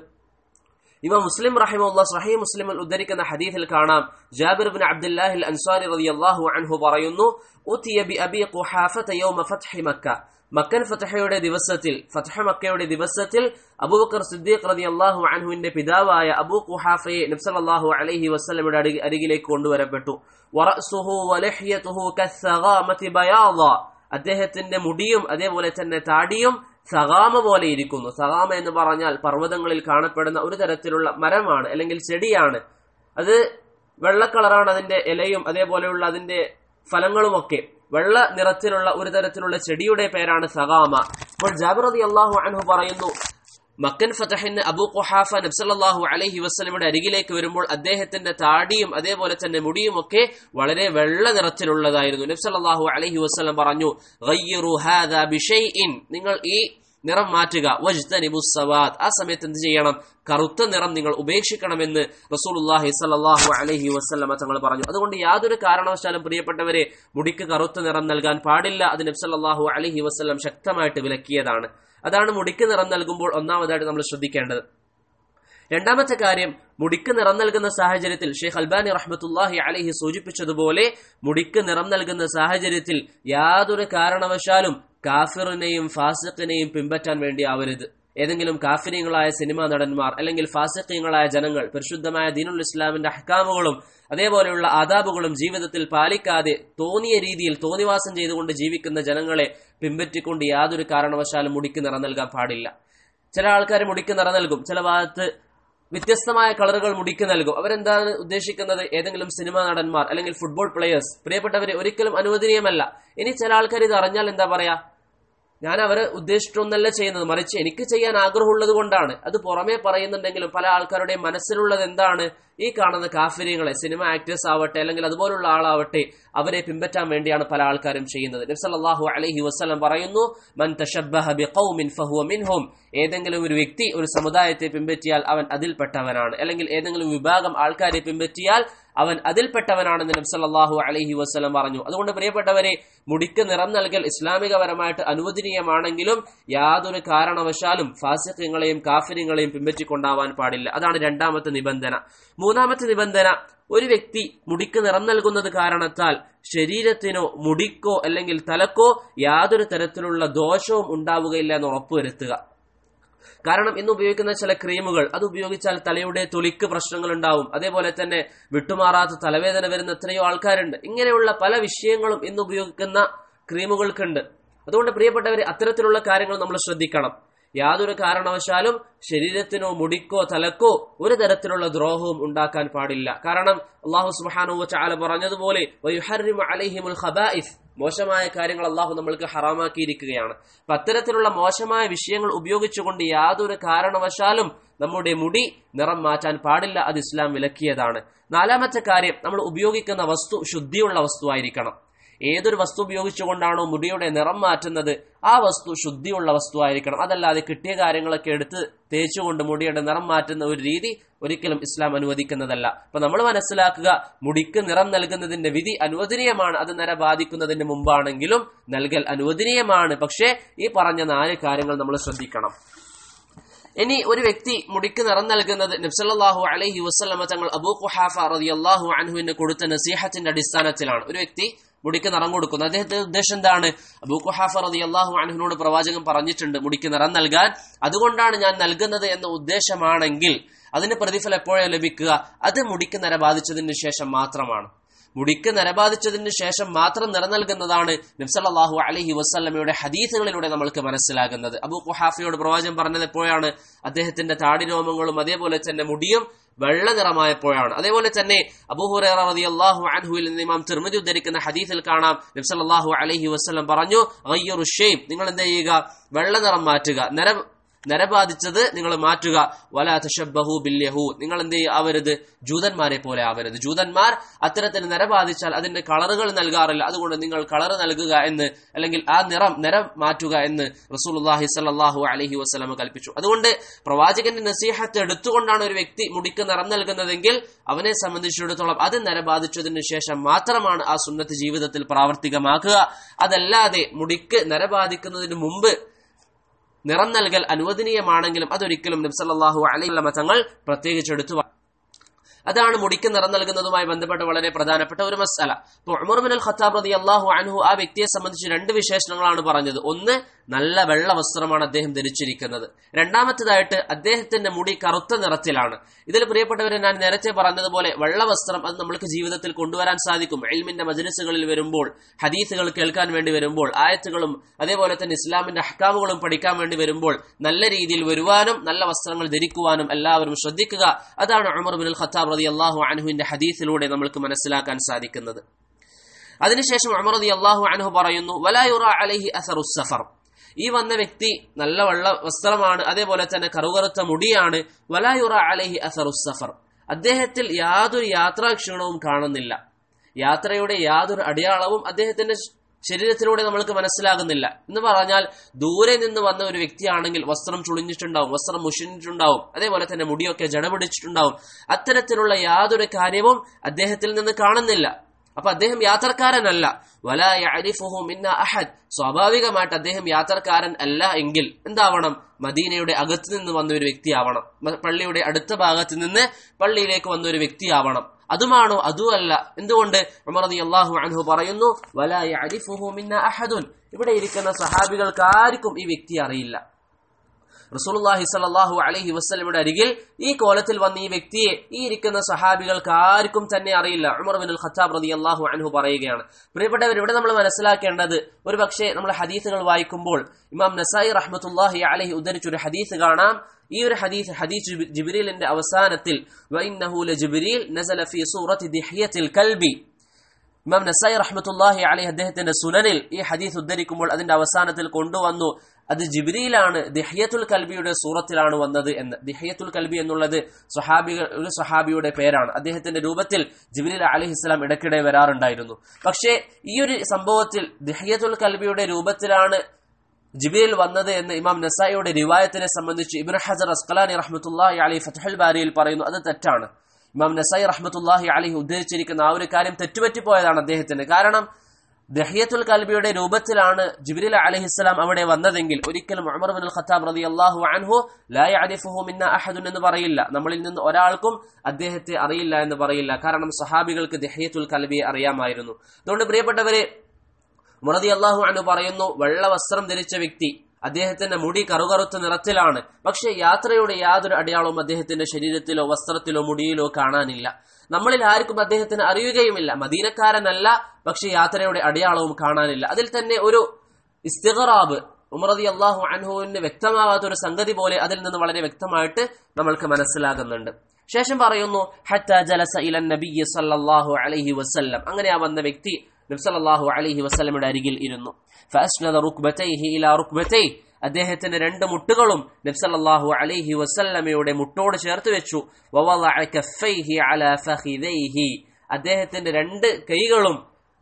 A: ഇവ മുസ്ലിം റഹിമുള്ള സഹീ മുസ്ലിമിൽ ഉദ്ധരിക്കുന്ന ഹദീസിൽ കാണാം ജാബിർ ബിൻ അബ്ദുല്ലാഹിൽ അൻസാരി റളിയല്ലാഹു അൻഹു പറയുന്നു ഉതിയ ബി അബി ഖുഹാഫത യൗമ ഫത്ഹി മക്ക മക്കൻ ഫതഹയുടെ ദിവസത്തിൽ ഫതഹ മക്കയുടെ ദിവസത്തിൽ അബൂബക്കർ സിദ്ദീഖ് റളിയല്ലാഹു അൻഹുവിന്റെ പിതാവായ അബൂ ഖുഹാഫയെ നബി സല്ലല്ലാഹു അലൈഹി വസല്ലമയുടെ അരികിലേക്ക് കൊണ്ടുവരപ്പെട്ടു വറഅസുഹു വലഹ്യതുഹു കസ്സഗാമതി ബയാദ അദ്ദേഹത്തിന്റെ മുടിയും അതേപോലെ തന്നെ താടിയും സകാമ പോലെ ഇരിക്കുന്നു സകാമ എന്ന് പറഞ്ഞാൽ പർവ്വതങ്ങളിൽ കാണപ്പെടുന്ന ഒരു തരത്തിലുള്ള മരമാണ് അല്ലെങ്കിൽ ചെടിയാണ് അത് വെള്ള കളറാണ് അതിന്റെ ഇലയും അതേപോലെയുള്ള അതിന്റെ ഫലങ്ങളുമൊക്കെ വെള്ള നിറത്തിലുള്ള ഒരു തരത്തിലുള്ള ചെടിയുടെ പേരാണ് സകാമ അപ്പോൾ ജാബിർ റതി അള്ളാഹു അൻഹു പറയുന്നു മക്കൻ ഫതഹിന് അബു ഖുഹാഫ നബ്സല്ലാഹു അലൈഹി വസ്ലമിയുടെ അരികിലേക്ക് വരുമ്പോൾ അദ്ദേഹത്തിന്റെ താടിയും അതേപോലെ തന്നെ മുടിയും ഒക്കെ വളരെ വെള്ള നിറത്തിലുള്ളതായിരുന്നു നബ്സല്ലാഹു അലൈഹി വസ്ലം പറഞ്ഞു "ഗയ്യിറു ഹാദാ ബിഷൈഇൻ." നിങ്ങൾ ഈ നിറം മാറ്റുക വജ്തനിബു സവാദ് ആ സമയത്ത് എന്ത് ചെയ്യണം കറുത്ത നിറം നിങ്ങൾ ഉപേക്ഷിക്കണമെന്ന് റസൂലുള്ളാഹി സ്വല്ലല്ലാഹു അലൈഹി വസല്ലമ തങ്ങൾ പറഞ്ഞു അതുകൊണ്ട് യാതൊരു കാരണവശാലും പ്രിയപ്പെട്ടവരെ മുടിക്ക് കറുത്ത നിറം നൽകാൻ പാടില്ല അത് നബി സല്ലല്ലാഹു അലൈഹി വസല്ലം ശക്തമായിട്ട് വിലക്കിയതാണ് അതാണ് മുടിക്ക് നിറം നൽകുമ്പോൾ ഒന്നാമതായിട്ട് നമ്മൾ ശ്രദ്ധിക്കേണ്ടത് രണ്ടാമത്തെ കാര്യം മുടിക്ക് നിറം നൽകുന്ന സാഹചര്യത്തിൽ ഷെയ്ഖ് അൽബാനി റഹ്മത്തുല്ലാഹി അലഹി സൂചിപ്പിച്ചതുപോലെ മുടിക്ക് നിറം നൽകുന്ന സാഹചര്യത്തിൽ യാതൊരു കാരണവശാലും കാഫിറിനെയും ഫാസിഖിനെയും പിൻപറ്റാൻ വേണ്ടി ആവരുത് ഏതെങ്കിലും കാഫിര്യങ്ങളായ സിനിമാ നടന്മാർ അല്ലെങ്കിൽ ഫാസിഖ്യങ്ങളായ ജനങ്ങൾ പരിശുദ്ധമായ ദീനുൽ ഇസ്ലാമിന്റെ അഹ്കാമുകളും അതേപോലെയുള്ള ആദാബുകളും ജീവിതത്തിൽ പാലിക്കാതെ തോന്നിയ രീതിയിൽ തോന്നിവാസം ചെയ്തുകൊണ്ട് ജീവിക്കുന്ന ജനങ്ങളെ പിൻപറ്റിക്കൊണ്ട് യാതൊരു കാരണവശാലും മുടിക്ക് നിറം നൽകാൻ പാടില്ല ചില ആൾക്കാർ മുടിക്ക് നിറം നൽകും ചില ഭാഗത്ത് വ്യത്യസ്തമായ കളറുകൾ മുടിക്ക് നൽകും അവരെന്താണ് ഉദ്ദേശിക്കുന്നത് ഏതെങ്കിലും സിനിമാ നടന്മാർ അല്ലെങ്കിൽ ഫുട്ബോൾ പ്ലെയേഴ്സ് പ്രിയപ്പെട്ടവരെ ഒരിക്കലും അനുവദനീയമല്ല ഇനി ചില ആൾക്കാർ ഇത് അറിഞ്ഞാൽ എന്താ പറയാ ഞാൻ അവരെ ഉദ്ദേശിച്ചിട്ടൊന്നല്ല ചെയ്യുന്നത് മറിച്ച് എനിക്ക് ചെയ്യാൻ ആഗ്രഹമുള്ളത് കൊണ്ടാണ് അത് പുറമേ പറയുന്നുണ്ടെങ്കിലും പല ആൾക്കാരുടെയും മനസ്സിലുള്ളത് എന്താണ് ഈ കാണുന്ന കാഫര്യങ്ങളെ സിനിമ ആക്ടേഴ്സ് ആവട്ടെ അല്ലെങ്കിൽ അതുപോലുള്ള ആളാവട്ടെ അവരെ പിൻപറ്റാൻ വേണ്ടിയാണ് പല ആൾക്കാരും ചെയ്യുന്നത് നബ്സല്ലാഹു അലൈഹി വസ്ലം പറയുന്നു മൻ തശബ്ബഹ ബിഖൗമിൻ ഫഹുവ മിൻഹും ഏതെങ്കിലും ഒരു വ്യക്തി ഒരു സമുദായത്തെ പിൻപറ്റിയാൽ അവൻ അതിൽപ്പെട്ടവനാണ് അല്ലെങ്കിൽ ഏതെങ്കിലും വിഭാഗം ആൾക്കാരെ പിൻപറ്റിയാൽ അവൻ അതിൽപ്പെട്ടവനാണെന്ന് നബ്സല്ലാഹു അലൈഹി വസ്ലം പറഞ്ഞു അതുകൊണ്ട് പ്രിയപ്പെട്ടവരെ മുടിക്ക് നിറം നൽകൽ ഇസ്ലാമികപരമായിട്ട് അനുവദനീയമാണെങ്കിലും യാതൊരു കാരണവശാലും ഫാസിഖ്യങ്ങളെയും കാഫര്യങ്ങളെയും പിൻപറ്റിക്കൊണ്ടാവാൻ പാടില്ല അതാണ് രണ്ടാമത്തെ നിബന്ധന മൂന്നാമത്തെ നിബന്ധന ഒരു വ്യക്തി മുടിക്ക് നിറം നൽകുന്നത് കാരണത്താൽ ശരീരത്തിനോ മുടിക്കോ അല്ലെങ്കിൽ തലക്കോ യാതൊരു തരത്തിലുള്ള ദോഷവും ഉണ്ടാവുകയില്ല എന്ന് ഉറപ്പുവരുത്തുക കാരണം ഇന്ന് ഉപയോഗിക്കുന്ന ചില ക്രീമുകൾ അത് ഉപയോഗിച്ചാൽ തലയുടെ തൊലിക്ക് പ്രശ്നങ്ങൾ ഉണ്ടാവും അതേപോലെ തന്നെ വിട്ടുമാറാത്ത തലവേദന വരുന്ന എത്രയോ ആൾക്കാരുണ്ട് ഇങ്ങനെയുള്ള പല വിഷയങ്ങളും ഇന്ന് ഉപയോഗിക്കുന്ന ക്രീമുകൾക്കുണ്ട് അതുകൊണ്ട് പ്രിയപ്പെട്ടവരെ അത്തരത്തിലുള്ള കാര്യങ്ങൾ നമ്മൾ ശ്രദ്ധിക്കണം യാതൊരു കാരണവശാലും ശരീരത്തിനോ മുടിക്കോ തലക്കോ ഒരു തരത്തിലുള്ള ദ്രോഹവും ഉണ്ടാക്കാൻ പാടില്ല കാരണം അള്ളാഹു സുബാനു ചാല പറഞ്ഞതുപോലെ അലൈഹിമുൽ ഖബായിഫ് മോശമായ കാര്യങ്ങൾ അള്ളാഹു നമ്മൾക്ക് ഹറാമാക്കിയിരിക്കുകയാണ് അപ്പൊ അത്തരത്തിലുള്ള മോശമായ വിഷയങ്ങൾ ഉപയോഗിച്ചുകൊണ്ട് യാതൊരു കാരണവശാലും നമ്മുടെ മുടി നിറം മാറ്റാൻ പാടില്ല അത് ഇസ്ലാം വിലക്കിയതാണ് നാലാമത്തെ കാര്യം നമ്മൾ ഉപയോഗിക്കുന്ന വസ്തു ശുദ്ധിയുള്ള വസ്തുവായിരിക്കണം ഏതൊരു വസ്തു ഉപയോഗിച്ചുകൊണ്ടാണോ മുടിയുടെ നിറം മാറ്റുന്നത് ആ വസ്തു ശുദ്ധിയുള്ള വസ്തുവായിരിക്കണം അതല്ലാതെ കിട്ടിയ കാര്യങ്ങളൊക്കെ എടുത്ത് തേച്ചുകൊണ്ട് മുടിയുടെ നിറം മാറ്റുന്ന ഒരു രീതി ഒരിക്കലും ഇസ്ലാം അനുവദിക്കുന്നതല്ല അപ്പൊ നമ്മൾ മനസ്സിലാക്കുക മുടിക്ക് നിറം നൽകുന്നതിന്റെ വിധി അനുവദനീയമാണ് അത് നര ബാധിക്കുന്നതിന് മുമ്പാണെങ്കിലും നൽകൽ അനുവദനീയമാണ് പക്ഷേ ഈ പറഞ്ഞ നാല് കാര്യങ്ങൾ നമ്മൾ ശ്രദ്ധിക്കണം ഇനി ഒരു വ്യക്തി മുടിക്ക് നിറം നൽകുന്നത് നബ്സല്ലാഹു അലൈഹി വസ്ലമ തങ്ങൾ അബൂ ഖുഹാഫ റളിയല്ലാഹു അൻഹുവിന് കൊടുത്ത നസീഹത്തിന്റെ അടിസ്ഥാനത്തിലാണ് ഒരു വ്യക്തി മുടിക്ക് നിറം കൊടുക്കുന്നത് അദ്ദേഹത്തിന്റെ ഉദ്ദേശം എന്താണ് അബൂ ഖുഹാഫ റളിയല്ലാഹു അൻഹുവിനോട് പ്രവാചകൻ പറഞ്ഞിട്ടുണ്ട് മുടിക്ക് നിറം നൽകാൻ അതുകൊണ്ടാണ് ഞാൻ നൽകുന്നത് എന്ന ഉദ്ദേശമാണെങ്കിൽ അതിന് പ്രതിഫലം എപ്പോഴാണ് ലഭിക്കുക അത് മുടിക്ക് നര ബാധിച്ചതിന് ശേഷം മാത്രമാണ് മുടിക്ക് നരബാധിച്ചതിന് ശേഷം മാത്രം നിറനൽകുന്നതാണ് നബ്സല്ലാഹു അലഹി വസ്ല്ലമയുടെ ഹദീസുകളിലൂടെ നമ്മൾക്ക് മനസ്സിലാകുന്നത് അബു ഖുഹാഫിയോട് പ്രവാചകം പറഞ്ഞത് എപ്പോഴാണ് അദ്ദേഹത്തിന്റെ താടിരോമങ്ങളും അതേപോലെ തന്നെ മുടിയും വെള്ള നിറമായപ്പോഴാണ് അതേപോലെ തന്നെ അബൂഹുറ റളിയല്ലാഹു അൻഹുവിൽ നിന്ന് ഇമാം തിർമിദി ഉദ്ധരിക്കുന്ന ഹദീസിൽ കാണാം നബ്സല്ലാഹു അലഹി വസ്ലം പറഞ്ഞു അയ്യൊരു ഷെയ്ം നിങ്ങൾ എന്ത് ചെയ്യുക വെള്ള നിറം മാറ്റുക നര നരബാധിച്ചത് നിങ്ങൾ മാറ്റുക വല തഷബഹു ബില്യഹു നിങ്ങൾ എന്ത് ആവരുത് ജൂതന്മാരെ പോലെ ആവരുത് ജൂതന്മാർ അത്തരത്തിൽ നരബാധിച്ചാൽ അതിന്റെ കളറുകൾ നൽകാറില്ല അതുകൊണ്ട് നിങ്ങൾ കളർ നൽകുക എന്ന് അല്ലെങ്കിൽ ആ നിറം നിറം മാറ്റുക എന്ന് റസൂലുള്ളാഹി സ്വല്ലല്ലാഹു അലൈഹി വസല്ലം കൽപ്പിച്ചു അതുകൊണ്ട് പ്രവാചകന്റെ നസീഹത്ത് എടുത്തുകൊണ്ടാണ് ഒരു വ്യക്തി മുടിക്ക് നിറം നൽകുന്നതെങ്കിൽ അവനെ സംബന്ധിച്ചിടത്തോളം അത് നരബാധിച്ചതിന് ശേഷം മാത്രമാണ് ആ സുന്നത്ത് ജീവിതത്തിൽ പ്രാവർത്തികമാക്കുക അതല്ലാതെ മുടിക്ക് നരബാധിക്കുന്നതിന് മുമ്പ് നിറം നൽകൽ അനുവദനീയമാണെങ്കിലും അതൊരിക്കലും നബ്സല്ലാഹു അലൈഹി തങ്ങൾ പ്രത്യേകിച്ച് എടുത്തു അതാണ് മുടിക്ക് നിറം നൽകുന്നതുമായി ബന്ധപ്പെട്ട് വളരെ പ്രധാനപ്പെട്ട ഒരു മസാല ഇപ്പോൾ ഉമർ ബിൻ അൽ ഖത്താബ് റതി അള്ളാഹു അൻഹു ആ വ്യക്തിയെ സംബന്ധിച്ച് രണ്ട് വിശേഷണങ്ങളാണ് പറഞ്ഞത് ഒന്ന് നല്ല വെള്ള വസ്ത്രമാണ് അദ്ദേഹം ധരിച്ചിരിക്കുന്നത് രണ്ടാമത്തേതായിട്ട് അദ്ദേഹത്തിന്റെ മുടി കറുത്ത നിറത്തിലാണ് ഇതിൽ പ്രിയപ്പെട്ടവരെ ഞാൻ നേരത്തെ പറഞ്ഞതുപോലെ വെള്ള വസ്ത്രം അത് നമ്മൾക്ക് ജീവിതത്തിൽ കൊണ്ടുവരാൻ സാധിക്കും എൽമിന്റെ മജലിസുകളിൽ വരുമ്പോൾ ഹദീസുകൾ കേൾക്കാൻ വേണ്ടി വരുമ്പോൾ ആയത്തുകളും അതേപോലെ തന്നെ ഇസ്ലാമിന്റെ അഹ്കാമുകളും പഠിക്കാൻ വേണ്ടി വരുമ്പോൾ നല്ല രീതിയിൽ വരുവാനും നല്ല വസ്ത്രങ്ങൾ ധരിക്കുവാനും എല്ലാവരും ശ്രദ്ധിക്കുക അതാണ് ഉമർ ബിൻ ഖത്താബ് റതി അള്ളാഹു അനഹുവിന്റെ ഹദീസിലൂടെ നമ്മൾക്ക് മനസ്സിലാക്കാൻ സാധിക്കുന്നത് അതിനുശേഷം ഉമർ റതി അള്ളാഹു അനഹു പറയുന്നു വലായുറ അലഹി അസറു സഫർ ഈ വന്ന വ്യക്തി നല്ല വെള്ള വസ്ത്രമാണ് അതേപോലെ തന്നെ കറുകറുത്ത മുടിയാണ് വലായുറ അലഹി അസറു സഫർ അദ്ദേഹത്തിൽ യാതൊരു യാത്രാക്ഷീണവും കാണുന്നില്ല യാത്രയുടെ യാതൊരു അടയാളവും അദ്ദേഹത്തിന്റെ ശരീരത്തിലൂടെ നമ്മൾക്ക് മനസ്സിലാകുന്നില്ല എന്ന് പറഞ്ഞാൽ ദൂരെ നിന്ന് വന്ന ഒരു വ്യക്തിയാണെങ്കിൽ വസ്ത്രം ചുളിഞ്ഞിട്ടുണ്ടാവും വസ്ത്രം മുഷിഞ്ഞിട്ടുണ്ടാവും അതേപോലെ തന്നെ മുടിയൊക്കെ ജടപിടിച്ചിട്ടുണ്ടാവും അത്തരത്തിലുള്ള യാതൊരു കാര്യവും അദ്ദേഹത്തിൽ നിന്ന് കാണുന്നില്ല അപ്പൊ അദ്ദേഹം യാത്രക്കാരനല്ല വല യഅരിഫുഹു മിന്ന അഹദ് സ്വാഭാവികമായിട്ട് അദ്ദേഹം യാത്രക്കാരൻ അല്ല എങ്കിൽ എന്താവണം മദീനയുടെ അകത്ത് നിന്ന് വന്ന ഒരു വ്യക്തിയാവണം പള്ളിയുടെ അടുത്ത ഭാഗത്ത് നിന്ന് പള്ളിയിലേക്ക് വന്ന ഒരു വ്യക്തിയാവണം അതുമാണോ അതുമല്ല എന്തുകൊണ്ട് ഉമർ അള്ളാഹു അൻഹു പറയുന്നു വല യഅരിഫുഹു മിന്ന അഹദുൻ ഇവിടെ ഇരിക്കുന്ന സഹാബികൾക്ക് ആർക്കും ഈ വ്യക്തി അറിയില്ല റസൂലുള്ളാഹി സ്വല്ലല്ലാഹു അലൈഹി വസല്ലമയുടെ അരികിൽ ഈ കോലത്തിൽ വന്ന ഈ വ്യക്തിയെ ഈ ഇരിക്കുന്ന സഹാബികൾക്ക് ആർക്കും തന്നെ അറിയില്ല ഉമർ ബിൻ ഖത്താബ് റളിയല്ലാഹു അൻഹു പറയുകയാണ് പ്രിയപ്പെട്ടവർ ഇവിടെ നമ്മൾ മനസ്സിലാക്കേണ്ടത് ഒരു പക്ഷേ നമ്മൾ ഹദീസുകൾ വായിക്കുമ്പോൾ ഇമാം നസായി റഹ്മത്തുല്ലാഹി അലൈഹി ഉദ്ധരിച്ച ഒരു ഹദീസ് കാണാം ഈ ഒരു ഹദീസ് ഹദീസ് ജിബ്രീലിന്റെ അവസാനത്തിൽ വഇന്നഹു ലജിബ്രീൽ നസല ഫീ സൂറത്തി ദിഹ്യത്തിൽ കൽബി ഇമാം നസായി റഹ്മത്തുല്ലാഹി അലൈഹി അദ്ദേഹത്തിന്റെ സുനനിൽ ഈ ഹദീസ് ഉദ്ധരിക്കുമ്പോൾ അതിന്റെ അവസാനത്തിൽ കൊണ്ടുവന്നു അത് ജിബ്രീലാണ് ദിഹ്യത്തുൽ കൽബിയുടെ സൂറത്തിലാണ് വന്നത് എന്ന് ദിഹ്യത്തുൽ കൽബി എന്നുള്ളത് സ്വഹാബികൾ ഒരു സ്വഹാബിയുടെ പേരാണ് അദ്ദേഹത്തിന്റെ രൂപത്തിൽ ജിബ്രീൽ അലഹി ഇസ്ലാം ഇടയ്ക്കിടെ വരാറുണ്ടായിരുന്നു പക്ഷേ ഈ ഒരു സംഭവത്തിൽ ദിഹ്യത്തുൽ കൽബിയുടെ രൂപത്തിലാണ് ജിബിരിൽ വന്നത് എന്ന് ഇമാം നസായിയുടെ റിവായത്തിനെ സംബന്ധിച്ച് ഇബ്ൻ ഹജർ അസ്കലാനി റഹ്മത്തുല്ലാഹി അലി ഫത്തുൽ ബാരിയിൽ പറയുന്നു അത് തെറ്റാണ് ഇമാം നസായി റഹ്മത്തുല്ലാഹി അലി ഉദ്ധരിച്ചിരിക്കുന്ന ആ ഒരു കാര്യം തെറ്റുപറ്റിപ്പോയതാണ് അദ്ദേഹത്തിന് കാരണം ദഹിയത്തുൽ കൽബിയുടെ രൂപത്തിലാണ് ജിബ്രീൽ അലഹിസ്സലാം അവിടെ വന്നതെങ്കിൽ ഒരിക്കലും ഉമർ ബിൻ ഖത്താബ് റതി അള്ളാഹു അൻഹു ലായഅരിഫുഹു മിന്ന അഹദുൻ എന്ന് പറയില്ല നമ്മളിൽ നിന്ന് ഒരാൾക്കും അദ്ദേഹത്തെ അറിയില്ല എന്ന് പറയില്ല കാരണം സഹാബികൾക്ക് ദഹിയത്തുൽ കൽബിയെ അറിയാമായിരുന്നു അതുകൊണ്ട് പ്രിയപ്പെട്ടവരെ മുറതി അള്ളാഹു അനു പറയുന്നു വെള്ള വസ്ത്രം ധരിച്ച വ്യക്തി അദ്ദേഹത്തിന്റെ മുടി കറുകറുത്ത നിറത്തിലാണ് പക്ഷെ യാത്രയുടെ യാതൊരു അടയാളവും അദ്ദേഹത്തിന്റെ ശരീരത്തിലോ വസ്ത്രത്തിലോ മുടിയിലോ കാണാനില്ല നമ്മളിൽ ആർക്കും അദ്ദേഹത്തിന് അറിയുകയുമില്ല മദീനക്കാരനല്ല പക്ഷെ യാത്രയുടെ അടയാളവും കാണാനില്ല അതിൽ തന്നെ ഒരു ഇസ്തിഖറാബ് ഉമറതി അള്ളാഹു അൻഹുവിന് വ്യക്തമാകാത്ത ഒരു സംഗതി പോലെ അതിൽ നിന്ന് വളരെ വ്യക്തമായിട്ട് നമ്മൾക്ക് മനസ്സിലാകുന്നുണ്ട് ശേഷം പറയുന്നു ഹത്ത ജലസ ഇലൻ നബിയ്യ സല്ലല്ലാഹു അലൈഹി വസല്ലം അങ്ങനെ ആ വന്ന വ്യക്തി നബ്സല്ലാഹു അലൈഹി വസ്ലമിയുടെ അരികിൽ ഇരുന്നു ഫഅസ്നദ റുക്ബതൈഹി ഇലാ റുക്ബതൈ അദ്ദേഹത്തിന്റെ രണ്ട് മുട്ടുകളും നബ്സല്ലാഹു അലൈഹി വസല്ലമയുടെ മുട്ടോട് ചേർത്ത് വെച്ചു വവളഅ കഫൈഹി അലാ ഫഖിദൈഹി അദ്ദേഹത്തിന്റെ രണ്ട് കൈകളും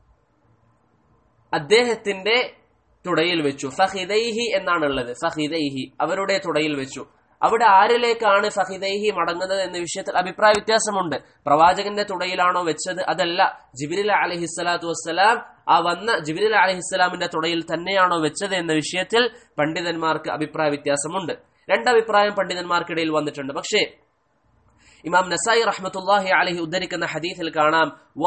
A: അദ്ദേഹത്തിന്റെ തുടയിൽ വെച്ചു ഫഹിദൈഹി എന്നാണ് ഉള്ളത് ഫഹിദൈഹി അവരുടെ തുടയിൽ വെച്ചു അവിടെ ആരിലേക്കാണ് ഫഹിദൈഹി മടങ്ങുന്നത് എന്ന വിഷയത്തിൽ അഭിപ്രായ വ്യത്യാസമുണ്ട് പ്രവാചകന്റെ തുടയിലാണോ വെച്ചത് അതല്ല ജിബിരിൽ അലഹിസ്സലാത്തു വസ്സലാം ആ വന്ന ജിബിരിൽ അലഹിസ്സലാമിന്റെ തുടയിൽ തന്നെയാണോ വെച്ചത് എന്ന വിഷയത്തിൽ പണ്ഡിതന്മാർക്ക് അഭിപ്രായ വ്യത്യാസമുണ്ട് രണ്ടഭിപ്രായം പണ്ഡിതന്മാർക്കിടയിൽ വന്നിട്ടുണ്ട് പക്ഷേ ഇമാം നസായി റഹ്മത്തുല്ലാഹി അലഹി ഉദ്ധരിക്കുന്ന ഹദീസിൽ കാണാം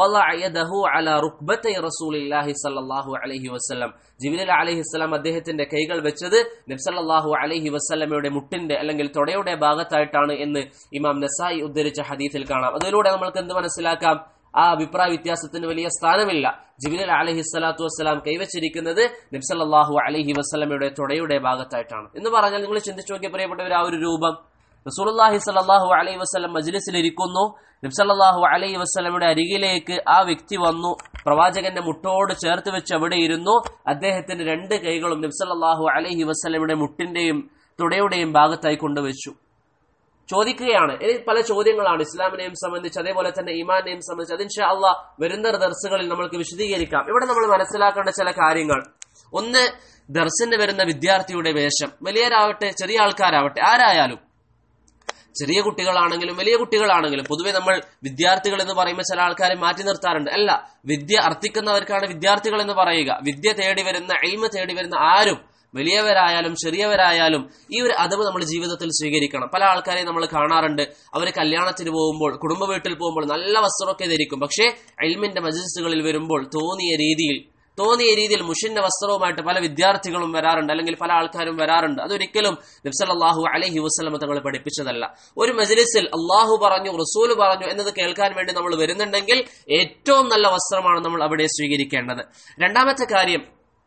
A: അലാ റുക്ബത്തൈ റസൂലില്ലാഹി സല്ലല്ലാഹു അലൈഹി വസല്ലം ജിബിലിൽ അലഹിസ്സലാം അദ്ദേഹത്തിന്റെ കൈകൾ വെച്ചത് നബ്സല്ലാഹു അലൈഹി വസ്ലമയുടെ മുട്ടിന്റെ അല്ലെങ്കിൽ തൊടയുടെ ഭാഗത്തായിട്ടാണ് എന്ന് ഇമാം നസായി ഉദ്ധരിച്ച ഹദീസിൽ കാണാം അതിലൂടെ നമ്മൾക്ക് എന്ത് മനസ്സിലാക്കാം ആ അഭിപ്രായ വ്യത്യാസത്തിന് വലിയ സ്ഥാനമില്ല ജിബിലിൽ അലഹി സ്വലാത്തു വസ്സലാം കൈവച്ചിരിക്കുന്നത് നബ്സല്ലാഹു അലഹി വസ്ലമയുടെ തൊടയുടെ ഭാഗത്തായിട്ടാണ് എന്ന് പറഞ്ഞാൽ നിങ്ങൾ ചിന്തിച്ചു നോക്കിയ പ്രിയപ്പെട്ടവർ ആ ഒരു രൂപം റസൂലുള്ളാഹി സ്വല്ലല്ലാഹു അലൈഹി വസല്ലം മജ്ലിസിൽ ഇരിക്കുന്നു നബ്സല്ലാഹു അലൈഹി വസ്ലമയുടെ അരികിലേക്ക് ആ വ്യക്തി വന്നു പ്രവാചകന്റെ മുട്ടോട് ചേർത്ത് വെച്ച് അവിടെ ഇരുന്നു അദ്ദേഹത്തിന്റെ രണ്ട് കൈകളും നബ്സല്ലാഹു അലൈഹി വസ്ലമയുടെ മുട്ടിന്റെയും തുടയുടെയും ഭാഗത്തായി കൊണ്ടുവച്ചു ചോദിക്കുകയാണ് ഇനി പല ചോദ്യങ്ങളാണ് ഇസ്ലാമിനെയും സംബന്ധിച്ച് അതേപോലെ തന്നെ ഈമാനെയും സംബന്ധിച്ച് അതിൻഷാ അള്ളാ വരുന്ന ദർസുകളിൽ നമ്മൾക്ക് വിശദീകരിക്കാം ഇവിടെ നമ്മൾ മനസ്സിലാക്കേണ്ട ചില കാര്യങ്ങൾ ഒന്ന് ദർസിന് വരുന്ന വിദ്യാർത്ഥിയുടെ വേഷം വലിയവരാവട്ടെ ചെറിയ ആൾക്കാരാവട്ടെ ആരായാലും ചെറിയ കുട്ടികളാണെങ്കിലും വലിയ കുട്ടികളാണെങ്കിലും പൊതുവെ നമ്മൾ വിദ്യാർത്ഥികൾ എന്ന് പറയുമ്പോൾ ചില ആൾക്കാരെ മാറ്റി നിർത്താറുണ്ട് അല്ല വിദ്യ അർത്ഥിക്കുന്നവർക്കാണ് വിദ്യാർത്ഥികൾ എന്ന് പറയുക വിദ്യ തേടി വരുന്ന എൽമ തേടി വരുന്ന ആരും വലിയവരായാലും ചെറിയവരായാലും ഈ ഒരു അതവ് നമ്മൾ ജീവിതത്തിൽ സ്വീകരിക്കണം പല ആൾക്കാരെയും നമ്മൾ കാണാറുണ്ട് അവർ കല്യാണത്തിന് പോകുമ്പോൾ കുടുംബ വീട്ടിൽ പോകുമ്പോൾ നല്ല വസ്ത്രമൊക്കെ ധരിക്കും പക്ഷേ എൽമിന്റെ മജിസുകളിൽ വരുമ്പോൾ തോന്നിയ രീതിയിൽ തോന്നിയ രീതിയിൽ മുഷിന്റെ വസ്ത്രവുമായിട്ട് പല വിദ്യാർത്ഥികളും വരാറുണ്ട് അല്ലെങ്കിൽ പല ആൾക്കാരും വരാറുണ്ട് അതൊരിക്കലും നബ്സല്ലാഹു അലഹി വസ്ലം തങ്ങൾ പഠിപ്പിച്ചതല്ല ഒരു മജ്ലിസിൽ അള്ളാഹു പറഞ്ഞു റസൂല് പറഞ്ഞു എന്നത് കേൾക്കാൻ വേണ്ടി നമ്മൾ വരുന്നുണ്ടെങ്കിൽ ഏറ്റവും നല്ല വസ്ത്രമാണ് നമ്മൾ അവിടെ സ്വീകരിക്കേണ്ടത് രണ്ടാമത്തെ കാര്യം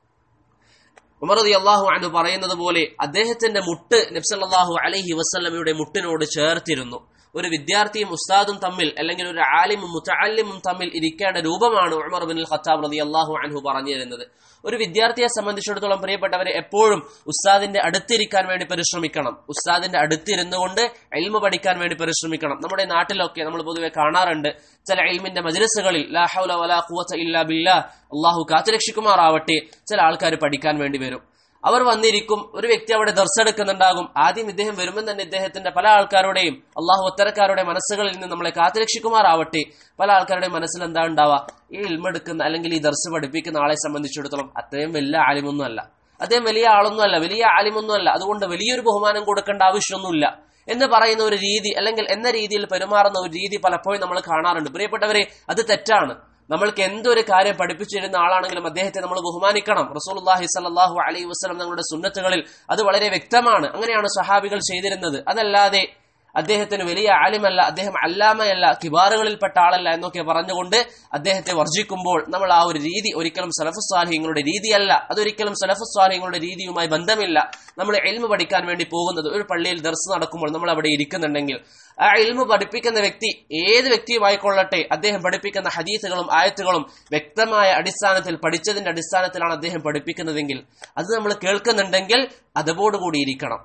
A: ഉമറദി അള്ളാഹു അനു പറയുന്നത് പോലെ അദ്ദേഹത്തിന്റെ മുട്ട് നബ്സല്ലാഹു അലഹി വസ്ലമയുടെ മുട്ടിനോട് ചേർത്തിരുന്നു ഒരു വിദ്യാർത്ഥിയും ഉസ്താദും തമ്മിൽ അല്ലെങ്കിൽ ഒരു ആലിമും മുത്തല്ലിമും തമ്മിൽ ഇരിക്കേണ്ട രൂപമാണ് ഉമർ ബിൻ ഖത്താബ് റതി അള്ളാഹു അൻഹു പറഞ്ഞു തരുന്നത് ഒരു വിദ്യാർത്ഥിയെ സംബന്ധിച്ചിടത്തോളം പ്രിയപ്പെട്ടവരെ എപ്പോഴും ഉസ്താദിന്റെ അടുത്തിരിക്കാൻ വേണ്ടി പരിശ്രമിക്കണം ഉസ്താദിന്റെ അടുത്തിരുന്നു കൊണ്ട് എൽമ പഠിക്കാൻ വേണ്ടി പരിശ്രമിക്കണം നമ്മുടെ നാട്ടിലൊക്കെ നമ്മൾ പൊതുവെ കാണാറുണ്ട് ചില എൽമിന്റെ മജ്ലിസുകളിൽ ലാ ഹൗല വലാ ഖുവത ഇല്ലാ ബില്ലാ അള്ളാഹു കാത്തുരക്ഷിക്കുമാറാവട്ടെ ചില ആൾക്കാർ പഠിക്കാൻ വേണ്ടി വരും അവർ വന്നിരിക്കും ഒരു വ്യക്തി അവിടെ ദർശെടുക്കുന്നുണ്ടാകും ആദ്യം ഇദ്ദേഹം വരുമ്പോൾ തന്നെ ഇദ്ദേഹത്തിന്റെ പല ആൾക്കാരുടെയും അള്ളാഹു ഒത്തരക്കാരുടെ മനസ്സുകളിൽ നിന്ന് നമ്മളെ കാത്തുരക്ഷിക്കുമാറാവട്ടെ പല ആൾക്കാരുടെയും മനസ്സിൽ എന്താ ഉണ്ടാവുക ഈ ഇൽമെടുക്കുന്ന അല്ലെങ്കിൽ ഈ ദർശ പഠിപ്പിക്കുന്ന ആളെ സംബന്ധിച്ചിടത്തോളം അത്രയും വലിയ ആലിമൊന്നും അല്ല അദ്ദേഹം വലിയ ആളൊന്നും അല്ല വലിയ ആലിമൊന്നും അല്ല അതുകൊണ്ട് വലിയൊരു ബഹുമാനം കൊടുക്കേണ്ട ആവശ്യമൊന്നുമില്ല എന്ന് പറയുന്ന ഒരു രീതി അല്ലെങ്കിൽ എന്ന രീതിയിൽ പെരുമാറുന്ന ഒരു രീതി പലപ്പോഴും നമ്മൾ കാണാറുണ്ട് പ്രിയപ്പെട്ടവരെ അത് തെറ്റാണ് നമ്മൾക്ക് എന്തൊരു കാര്യം പഠിപ്പിച്ചിരുന്ന ആളാണെങ്കിലും അദ്ദേഹത്തെ നമ്മൾ ബഹുമാനിക്കണം റസൂലുള്ളാഹി സ്വല്ലല്ലാഹു അലൈഹി വസല്ലം തങ്ങളുടെ സുന്നത്തുകളിൽ അത് വളരെ വ്യക്തമാണ് അങ്ങനെയാണ് സഹാബികൾ ചെയ്തിരുന്നത് അതല്ലാതെ അദ്ദേഹത്തിന് വലിയ ആലിമല്ല അദ്ദേഹം അല്ലാമയല്ല കിബാറുകളിൽപ്പെട്ട ആളല്ല എന്നൊക്കെ പറഞ്ഞുകൊണ്ട് അദ്ദേഹത്തെ വർജിക്കുമ്പോൾ നമ്മൾ ആ ഒരു രീതി ഒരിക്കലും സലഫുസ്വാലിഹ്യങ്ങളുടെ രീതിയല്ല അതൊരിക്കലും സലഫുസ്വാലിഹ്യങ്ങളുടെ രീതിയുമായി ബന്ധമില്ല നമ്മൾ എൽമ പഠിക്കാൻ വേണ്ടി പോകുന്നത് ഒരു പള്ളിയിൽ ദർസ് നടക്കുമ്പോൾ നമ്മൾ അവിടെ ഇരിക്കുന്നുണ്ടെങ്കിൽ ആ ഇൽമു പഠിപ്പിക്കുന്ന വ്യക്തി ഏത് വ്യക്തിയുമായിക്കൊള്ളട്ടെ അദ്ദേഹം പഠിപ്പിക്കുന്ന ഹദീസുകളും ആയത്തുകളും വ്യക്തമായ അടിസ്ഥാനത്തിൽ പഠിച്ചതിന്റെ അടിസ്ഥാനത്തിലാണ് അദ്ദേഹം പഠിപ്പിക്കുന്നതെങ്കിൽ അത് നമ്മൾ കേൾക്കുന്നുണ്ടെങ്കിൽ അതോടുകൂടി ഇരിക്കണം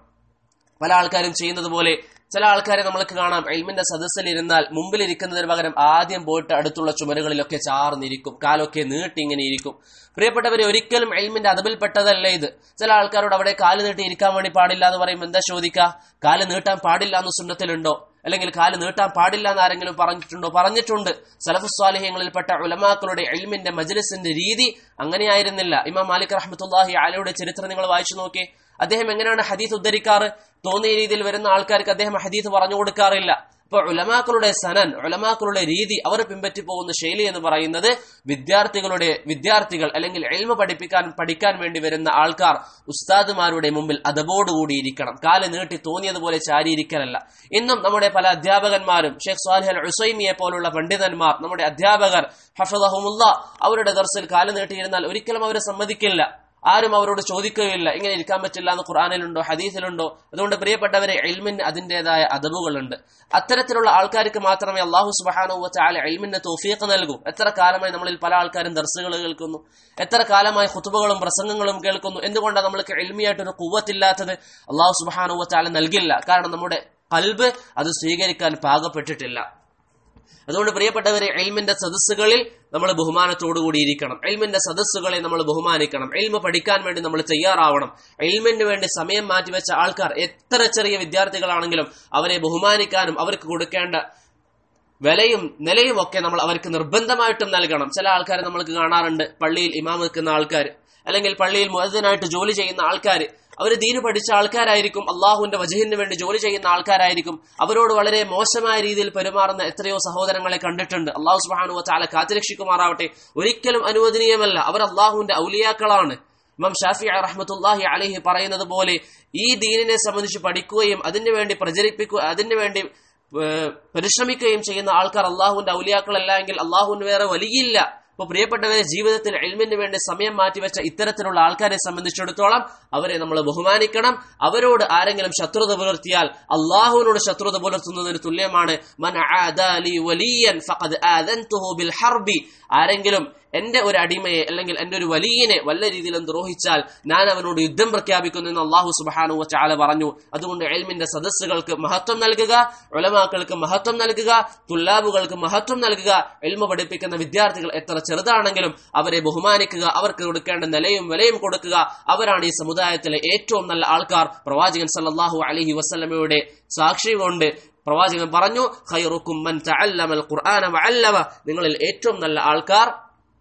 A: പല ആൾക്കാരും ചെയ്യുന്നത് പോലെ ചില ആൾക്കാരെ നമ്മൾക്ക് കാണാം എൽമിന്റെ സദസ്സിൽ ഇരുന്നാൽ മുമ്പിൽ ഇരിക്കുന്നതിന് പകരം ആദ്യം പോയിട്ട് അടുത്തുള്ള ചുമരുകളിലൊക്കെ ചാർന്നിരിക്കും കാലൊക്കെ നീട്ടി ഇങ്ങനെ ഇരിക്കും പ്രിയപ്പെട്ടവരെ ഒരിക്കലും എൽമിന്റെ അതബിൽപ്പെട്ടതല്ല ഇത് ചില ആൾക്കാരോട് അവിടെ കാല് നീട്ടി ഇരിക്കാൻ വേണ്ടി പാടില്ല എന്ന് പറയുമ്പോൾ എന്താ ചോദിക്കുക കാല് നീട്ടാൻ പാടില്ല എന്ന് സുന്നത്തിലുണ്ടോ അല്ലെങ്കിൽ കാല് നീട്ടാൻ പാടില്ല എന്ന് ആരെങ്കിലും പറഞ്ഞിട്ടുണ്ടോ പറഞ്ഞിട്ടുണ്ട് സലഫുസ്വാലിഹ്യങ്ങളിൽപ്പെട്ട ഉലമാക്കളുടെ എൽമിന്റെ മജ്ലിസിന്റെ രീതി അങ്ങനെയായിരുന്നില്ല ഇമാം മാലിക് റഹ്മത്തുല്ലാഹി ആലയുടെ ചരിത്രം നിങ്ങൾ വായിച്ചു നോക്കി അദ്ദേഹം എങ്ങനെയാണ് ഹദീസ് ഉദ്ധരിക്കാറ് തോന്നിയ രീതിയിൽ വരുന്ന ആൾക്കാർക്ക് അദ്ദേഹം ഹദീസ് പറഞ്ഞു കൊടുക്കാറില്ല അപ്പൊ ഉലമാക്കളുടെ സനൻ ഉലമാക്കളുടെ രീതി അവർ പിൻപറ്റി പോകുന്ന ശൈലി എന്ന് പറയുന്നത് വിദ്യാർത്ഥികളുടെ വിദ്യാർത്ഥികൾ അല്ലെങ്കിൽ എൽമ പഠിപ്പിക്കാൻ പഠിക്കാൻ വേണ്ടി വരുന്ന ആൾക്കാർ ഉസ്താദുമാരുടെ മുമ്പിൽ അതബോടുകൂടി ഇരിക്കണം കാല് നീട്ടി തോന്നിയതുപോലെ ചാരിയിരിക്കലല്ല ഇന്നും നമ്മുടെ പല അധ്യാപകന്മാരും ഷെയ്ഖ് സാലിഹ് അൽ ഉസൈമിയെ പോലുള്ള പണ്ഡിതന്മാർ നമ്മുടെ അധ്യാപകർ ഹഫദഹുമുല്ല അവരുടെ ദർസിൽ കാല് നീട്ടിയിരുന്നാൽ ഒരിക്കലും അവരെ സമ്മതിക്കില്ല ആരും അവരോട് ചോദിക്കുകയില്ല ഇങ്ങനെ ഇരിക്കാൻ പറ്റില്ല എന്ന് ഖുർആാനിലുണ്ടോ ഹദീസിലുണ്ടോ അതുകൊണ്ട് പ്രിയപ്പെട്ടവരെ എൽമിന് അതിൻ്റെതായ അതവുകളുണ്ട് അത്തരത്തിലുള്ള ആൾക്കാർക്ക് മാത്രമേ അള്ളാഹു സുബാനുവ ചാല എൽമിന് തോഫീക്ക് നൽകൂ എത്ര കാലമായി നമ്മളിൽ പല ആൾക്കാരും ദർസുകൾ കേൾക്കുന്നു എത്ര കാലമായി ഹുത്തുബകളും പ്രസംഗങ്ങളും കേൾക്കുന്നു എന്തുകൊണ്ടാണ് നമ്മൾക്ക് എൽമിയായിട്ടൊരു കുവ്വത്തില്ലാത്തത് അള്ളാഹു സുബാനുവ ചാല നൽകില്ല കാരണം നമ്മുടെ കൽബ് അത് സ്വീകരിക്കാൻ പാകപ്പെട്ടിട്ടില്ല അതുകൊണ്ട് പ്രിയപ്പെട്ടവരെ എൽമിന്റെ സദസ്സുകളിൽ നമ്മൾ ബഹുമാനത്തോടുകൂടി ഇരിക്കണം എൽമിന്റെ സദസ്സുകളെ നമ്മൾ ബഹുമാനിക്കണം എൽമ പഠിക്കാൻ വേണ്ടി നമ്മൾ തയ്യാറാവണം എൽമിന് വേണ്ടി സമയം മാറ്റിവെച്ച ആൾക്കാർ എത്ര ചെറിയ വിദ്യാർത്ഥികളാണെങ്കിലും അവരെ ബഹുമാനിക്കാനും അവർക്ക് കൊടുക്കേണ്ട വിലയും നിലയും ഒക്കെ നമ്മൾ അവർക്ക് നിർബന്ധമായിട്ടും നൽകണം ചില ആൾക്കാർ നമ്മൾക്ക് കാണാറുണ്ട് പള്ളിയിൽ ഇമാം നിൽക്കുന്ന ആൾക്കാർ അല്ലെങ്കിൽ പള്ളിയിൽ മുതനായിട്ട് ജോലി ചെയ്യുന്ന ആൾക്കാർ അവർ ദീന് പഠിച്ച ആൾക്കാരായിരിക്കും അള്ളാഹുവിന്റെ വജഹിന് വേണ്ടി ജോലി ചെയ്യുന്ന ആൾക്കാരായിരിക്കും അവരോട് വളരെ മോശമായ രീതിയിൽ പെരുമാറുന്ന എത്രയോ സഹോദരങ്ങളെ കണ്ടിട്ടുണ്ട് അള്ളാഹു സുബാനു ചാല കാത്തുരക്ഷിക്കുമാറാവട്ടെ ഒരിക്കലും അനുവദനീയമല്ല അവർ അള്ളാഹുവിന്റെ ഔലിയാക്കളാണ് ഇമാം ഷാഫി റഹ്മത്തുല്ലാഹി അലഹി പറയുന്നത് പോലെ ഈ ദീനിനെ സംബന്ധിച്ച് പഠിക്കുകയും അതിനു വേണ്ടി പ്രചരിപ്പിക്കുക അതിനു വേണ്ടി പരിശ്രമിക്കുകയും ചെയ്യുന്ന ആൾക്കാർ അള്ളാഹുവിന്റെ ഔലിയാക്കളല്ല എങ്കിൽ അള്ളാഹുവിന് വേറെ വലിയില്ല അപ്പൊ പ്രിയപ്പെട്ടവരെ ജീവിതത്തിൽ എൽമിന് വേണ്ടി സമയം മാറ്റിവെച്ച ഇത്തരത്തിലുള്ള ആൾക്കാരെ സംബന്ധിച്ചിടത്തോളം അവരെ നമ്മൾ ബഹുമാനിക്കണം അവരോട് ആരെങ്കിലും ശത്രുത പുലർത്തിയാൽ അള്ളാഹുവിനോട് ശത്രുത പുലർത്തുന്നതിന് തുല്യമാണ് മൻ ആദാലി വലിയൻ ഫഖദ് ആദൻതുഹു ബിൽ ഹർബി ആരെങ്കിലും എന്റെ ഒരു അടിമയെ അല്ലെങ്കിൽ എന്റെ ഒരു വലിയനെ വല്ല രീതിയിലും ദ്രോഹിച്ചാൽ ഞാൻ അവനോട് യുദ്ധം പ്രഖ്യാപിക്കുന്നു എന്ന് അള്ളാഹു സുബാനു ചാല പറഞ്ഞു അതുകൊണ്ട് എൽമിന്റെ സദസ്സുകൾക്ക് മഹത്വം നൽകുക ഒലമാക്കൾക്ക് മഹത്വം നൽകുക തുല്ലാബുകൾക്ക് മഹത്വം നൽകുക എൽമ പഠിപ്പിക്കുന്ന വിദ്യാർത്ഥികൾ എത്ര ചെറുതാണെങ്കിലും അവരെ ബഹുമാനിക്കുക അവർക്ക് കൊടുക്കേണ്ട നിലയും വിലയും കൊടുക്കുക അവരാണ് ഈ സമുദായത്തിലെ ഏറ്റവും നല്ല ആൾക്കാർ പ്രവാചകൻ സല്ലാഹു അലഹി വസ്ലമയുടെ സാക്ഷി കൊണ്ട് പ്രവാചകൻ പറഞ്ഞു ഖൈറുക്കും മൻ തഅല്ലമൽ ഖുർആന വഅല്ലമ നിങ്ങളിൽ ഏറ്റവും നല്ല ആൾക്കാർ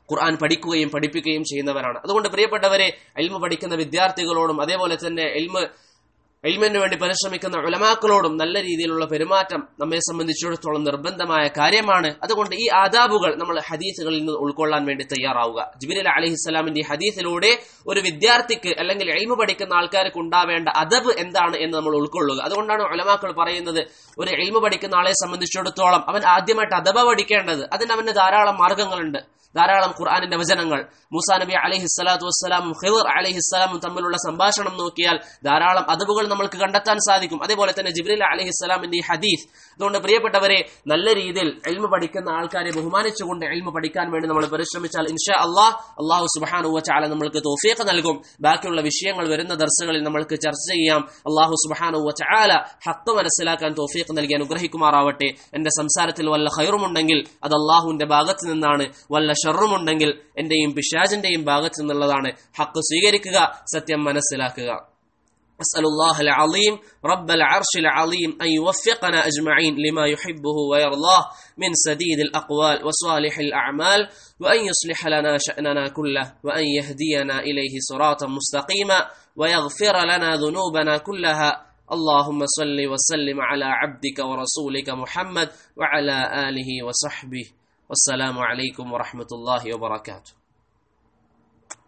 A: ഖുർആൻ പഠിക്കുകയും പഠിപ്പിക്കുകയും ചെയ്യുന്നവരാണ് അതുകൊണ്ട് പ്രിയപ്പെട്ടവരെ എൽമ പഠിക്കുന്ന വിദ്യാർത്ഥികളോടും അതേപോലെ തന്നെ എൽമ എൽമിന് വേണ്ടി പരിശ്രമിക്കുന്ന ഉലമാക്കളോടും നല്ല രീതിയിലുള്ള പെരുമാറ്റം നമ്മെ സംബന്ധിച്ചിടത്തോളം നിർബന്ധമായ കാര്യമാണ് അതുകൊണ്ട് ഈ ആദാബുകൾ നമ്മൾ ഹദീസുകളിൽ നിന്ന് ഉൾക്കൊള്ളാൻ വേണ്ടി തയ്യാറാവുക ജിബിലി അലഹിസ്സലാമിന്റെ ഈ ഹദീസിലൂടെ ഒരു വിദ്യാർത്ഥിക്ക് അല്ലെങ്കിൽ എൽമ പഠിക്കുന്ന ആൾക്കാർക്ക് ഉണ്ടാവേണ്ട അദബ് എന്താണ് എന്ന് നമ്മൾ ഉൾക്കൊള്ളുക അതുകൊണ്ടാണ് ഉലമാക്കൾ പറയുന്നത് ഒരു എൽമ പഠിക്കുന്ന ആളെ സംബന്ധിച്ചിടത്തോളം അവൻ ആദ്യമായിട്ട് അദബ പഠിക്കേണ്ടത് അതിന് അവന് ധാരാളം മാർഗങ്ങളുണ്ട് ധാരാളം ഖുർആാനിന്റെ വചനങ്ങൾ മൂസാ നബി അലഹി സ്വലാത്തു വസ്സലാമും ഹിവർ അലഹിസ്സലാമും തമ്മിലുള്ള സംഭാഷണം നോക്കിയാൽ ധാരാളം അതവുകൾ നമ്മൾക്ക് കണ്ടെത്താൻ സാധിക്കും അതേപോലെ തന്നെ ജിബ്രീൽ അലഹിസ്സലാമിന്റെ ഈ ഹദീസ് അതുകൊണ്ട് പ്രിയപ്പെട്ടവരെ നല്ല രീതിയിൽ എൽമ പഠിക്കുന്ന ആൾക്കാരെ ബഹുമാനിച്ചുകൊണ്ട് എൽമ പഠിക്കാൻ വേണ്ടി നമ്മൾ പരിശ്രമിച്ചാൽ ഇൻഷാ അള്ളാഹ് അള്ളാഹു സുബാനു ചാല നമ്മൾക്ക് തോഫീഖ് നൽകും ബാക്കിയുള്ള വിഷയങ്ങൾ വരുന്ന ദർശകളിൽ നമ്മൾക്ക് ചർച്ച ചെയ്യാം അള്ളാഹു സുബാനു ചാല ഹത്ത് മനസ്സിലാക്കാൻ തോഫീഖ് നൽകി അനുഗ്രഹിക്കുമാറാവട്ടെ എന്റെ സംസാരത്തിൽ വല്ല ഹൈറുമുണ്ടെങ്കിൽ അത് അള്ളാഹുവിന്റെ ഭാഗത്ത് നിന്നാണ് വല്ല ഷറുമുണ്ടെങ്കിൽ എന്റെയും പിശാജിന്റെയും ഭാഗത്ത് നിന്നുള്ളതാണ് ഹക്ക് സ്വീകരിക്കുക സത്യം മനസ്സിലാക്കുക أسأل الله العظيم رب العرش العظيم أن يوفقنا أجمعين لما يحبه ويرضاه من سديد الأقوال وصالح الأعمال وأن يصلح لنا شأننا كله وأن يهدينا إليه صراطا مستقيما ويغفر لنا ذنوبنا كلها اللهم صل وسلم على عبدك ورسولك محمد وعلى آله وصحبه والسلام عليكم ورحمة الله وبركاته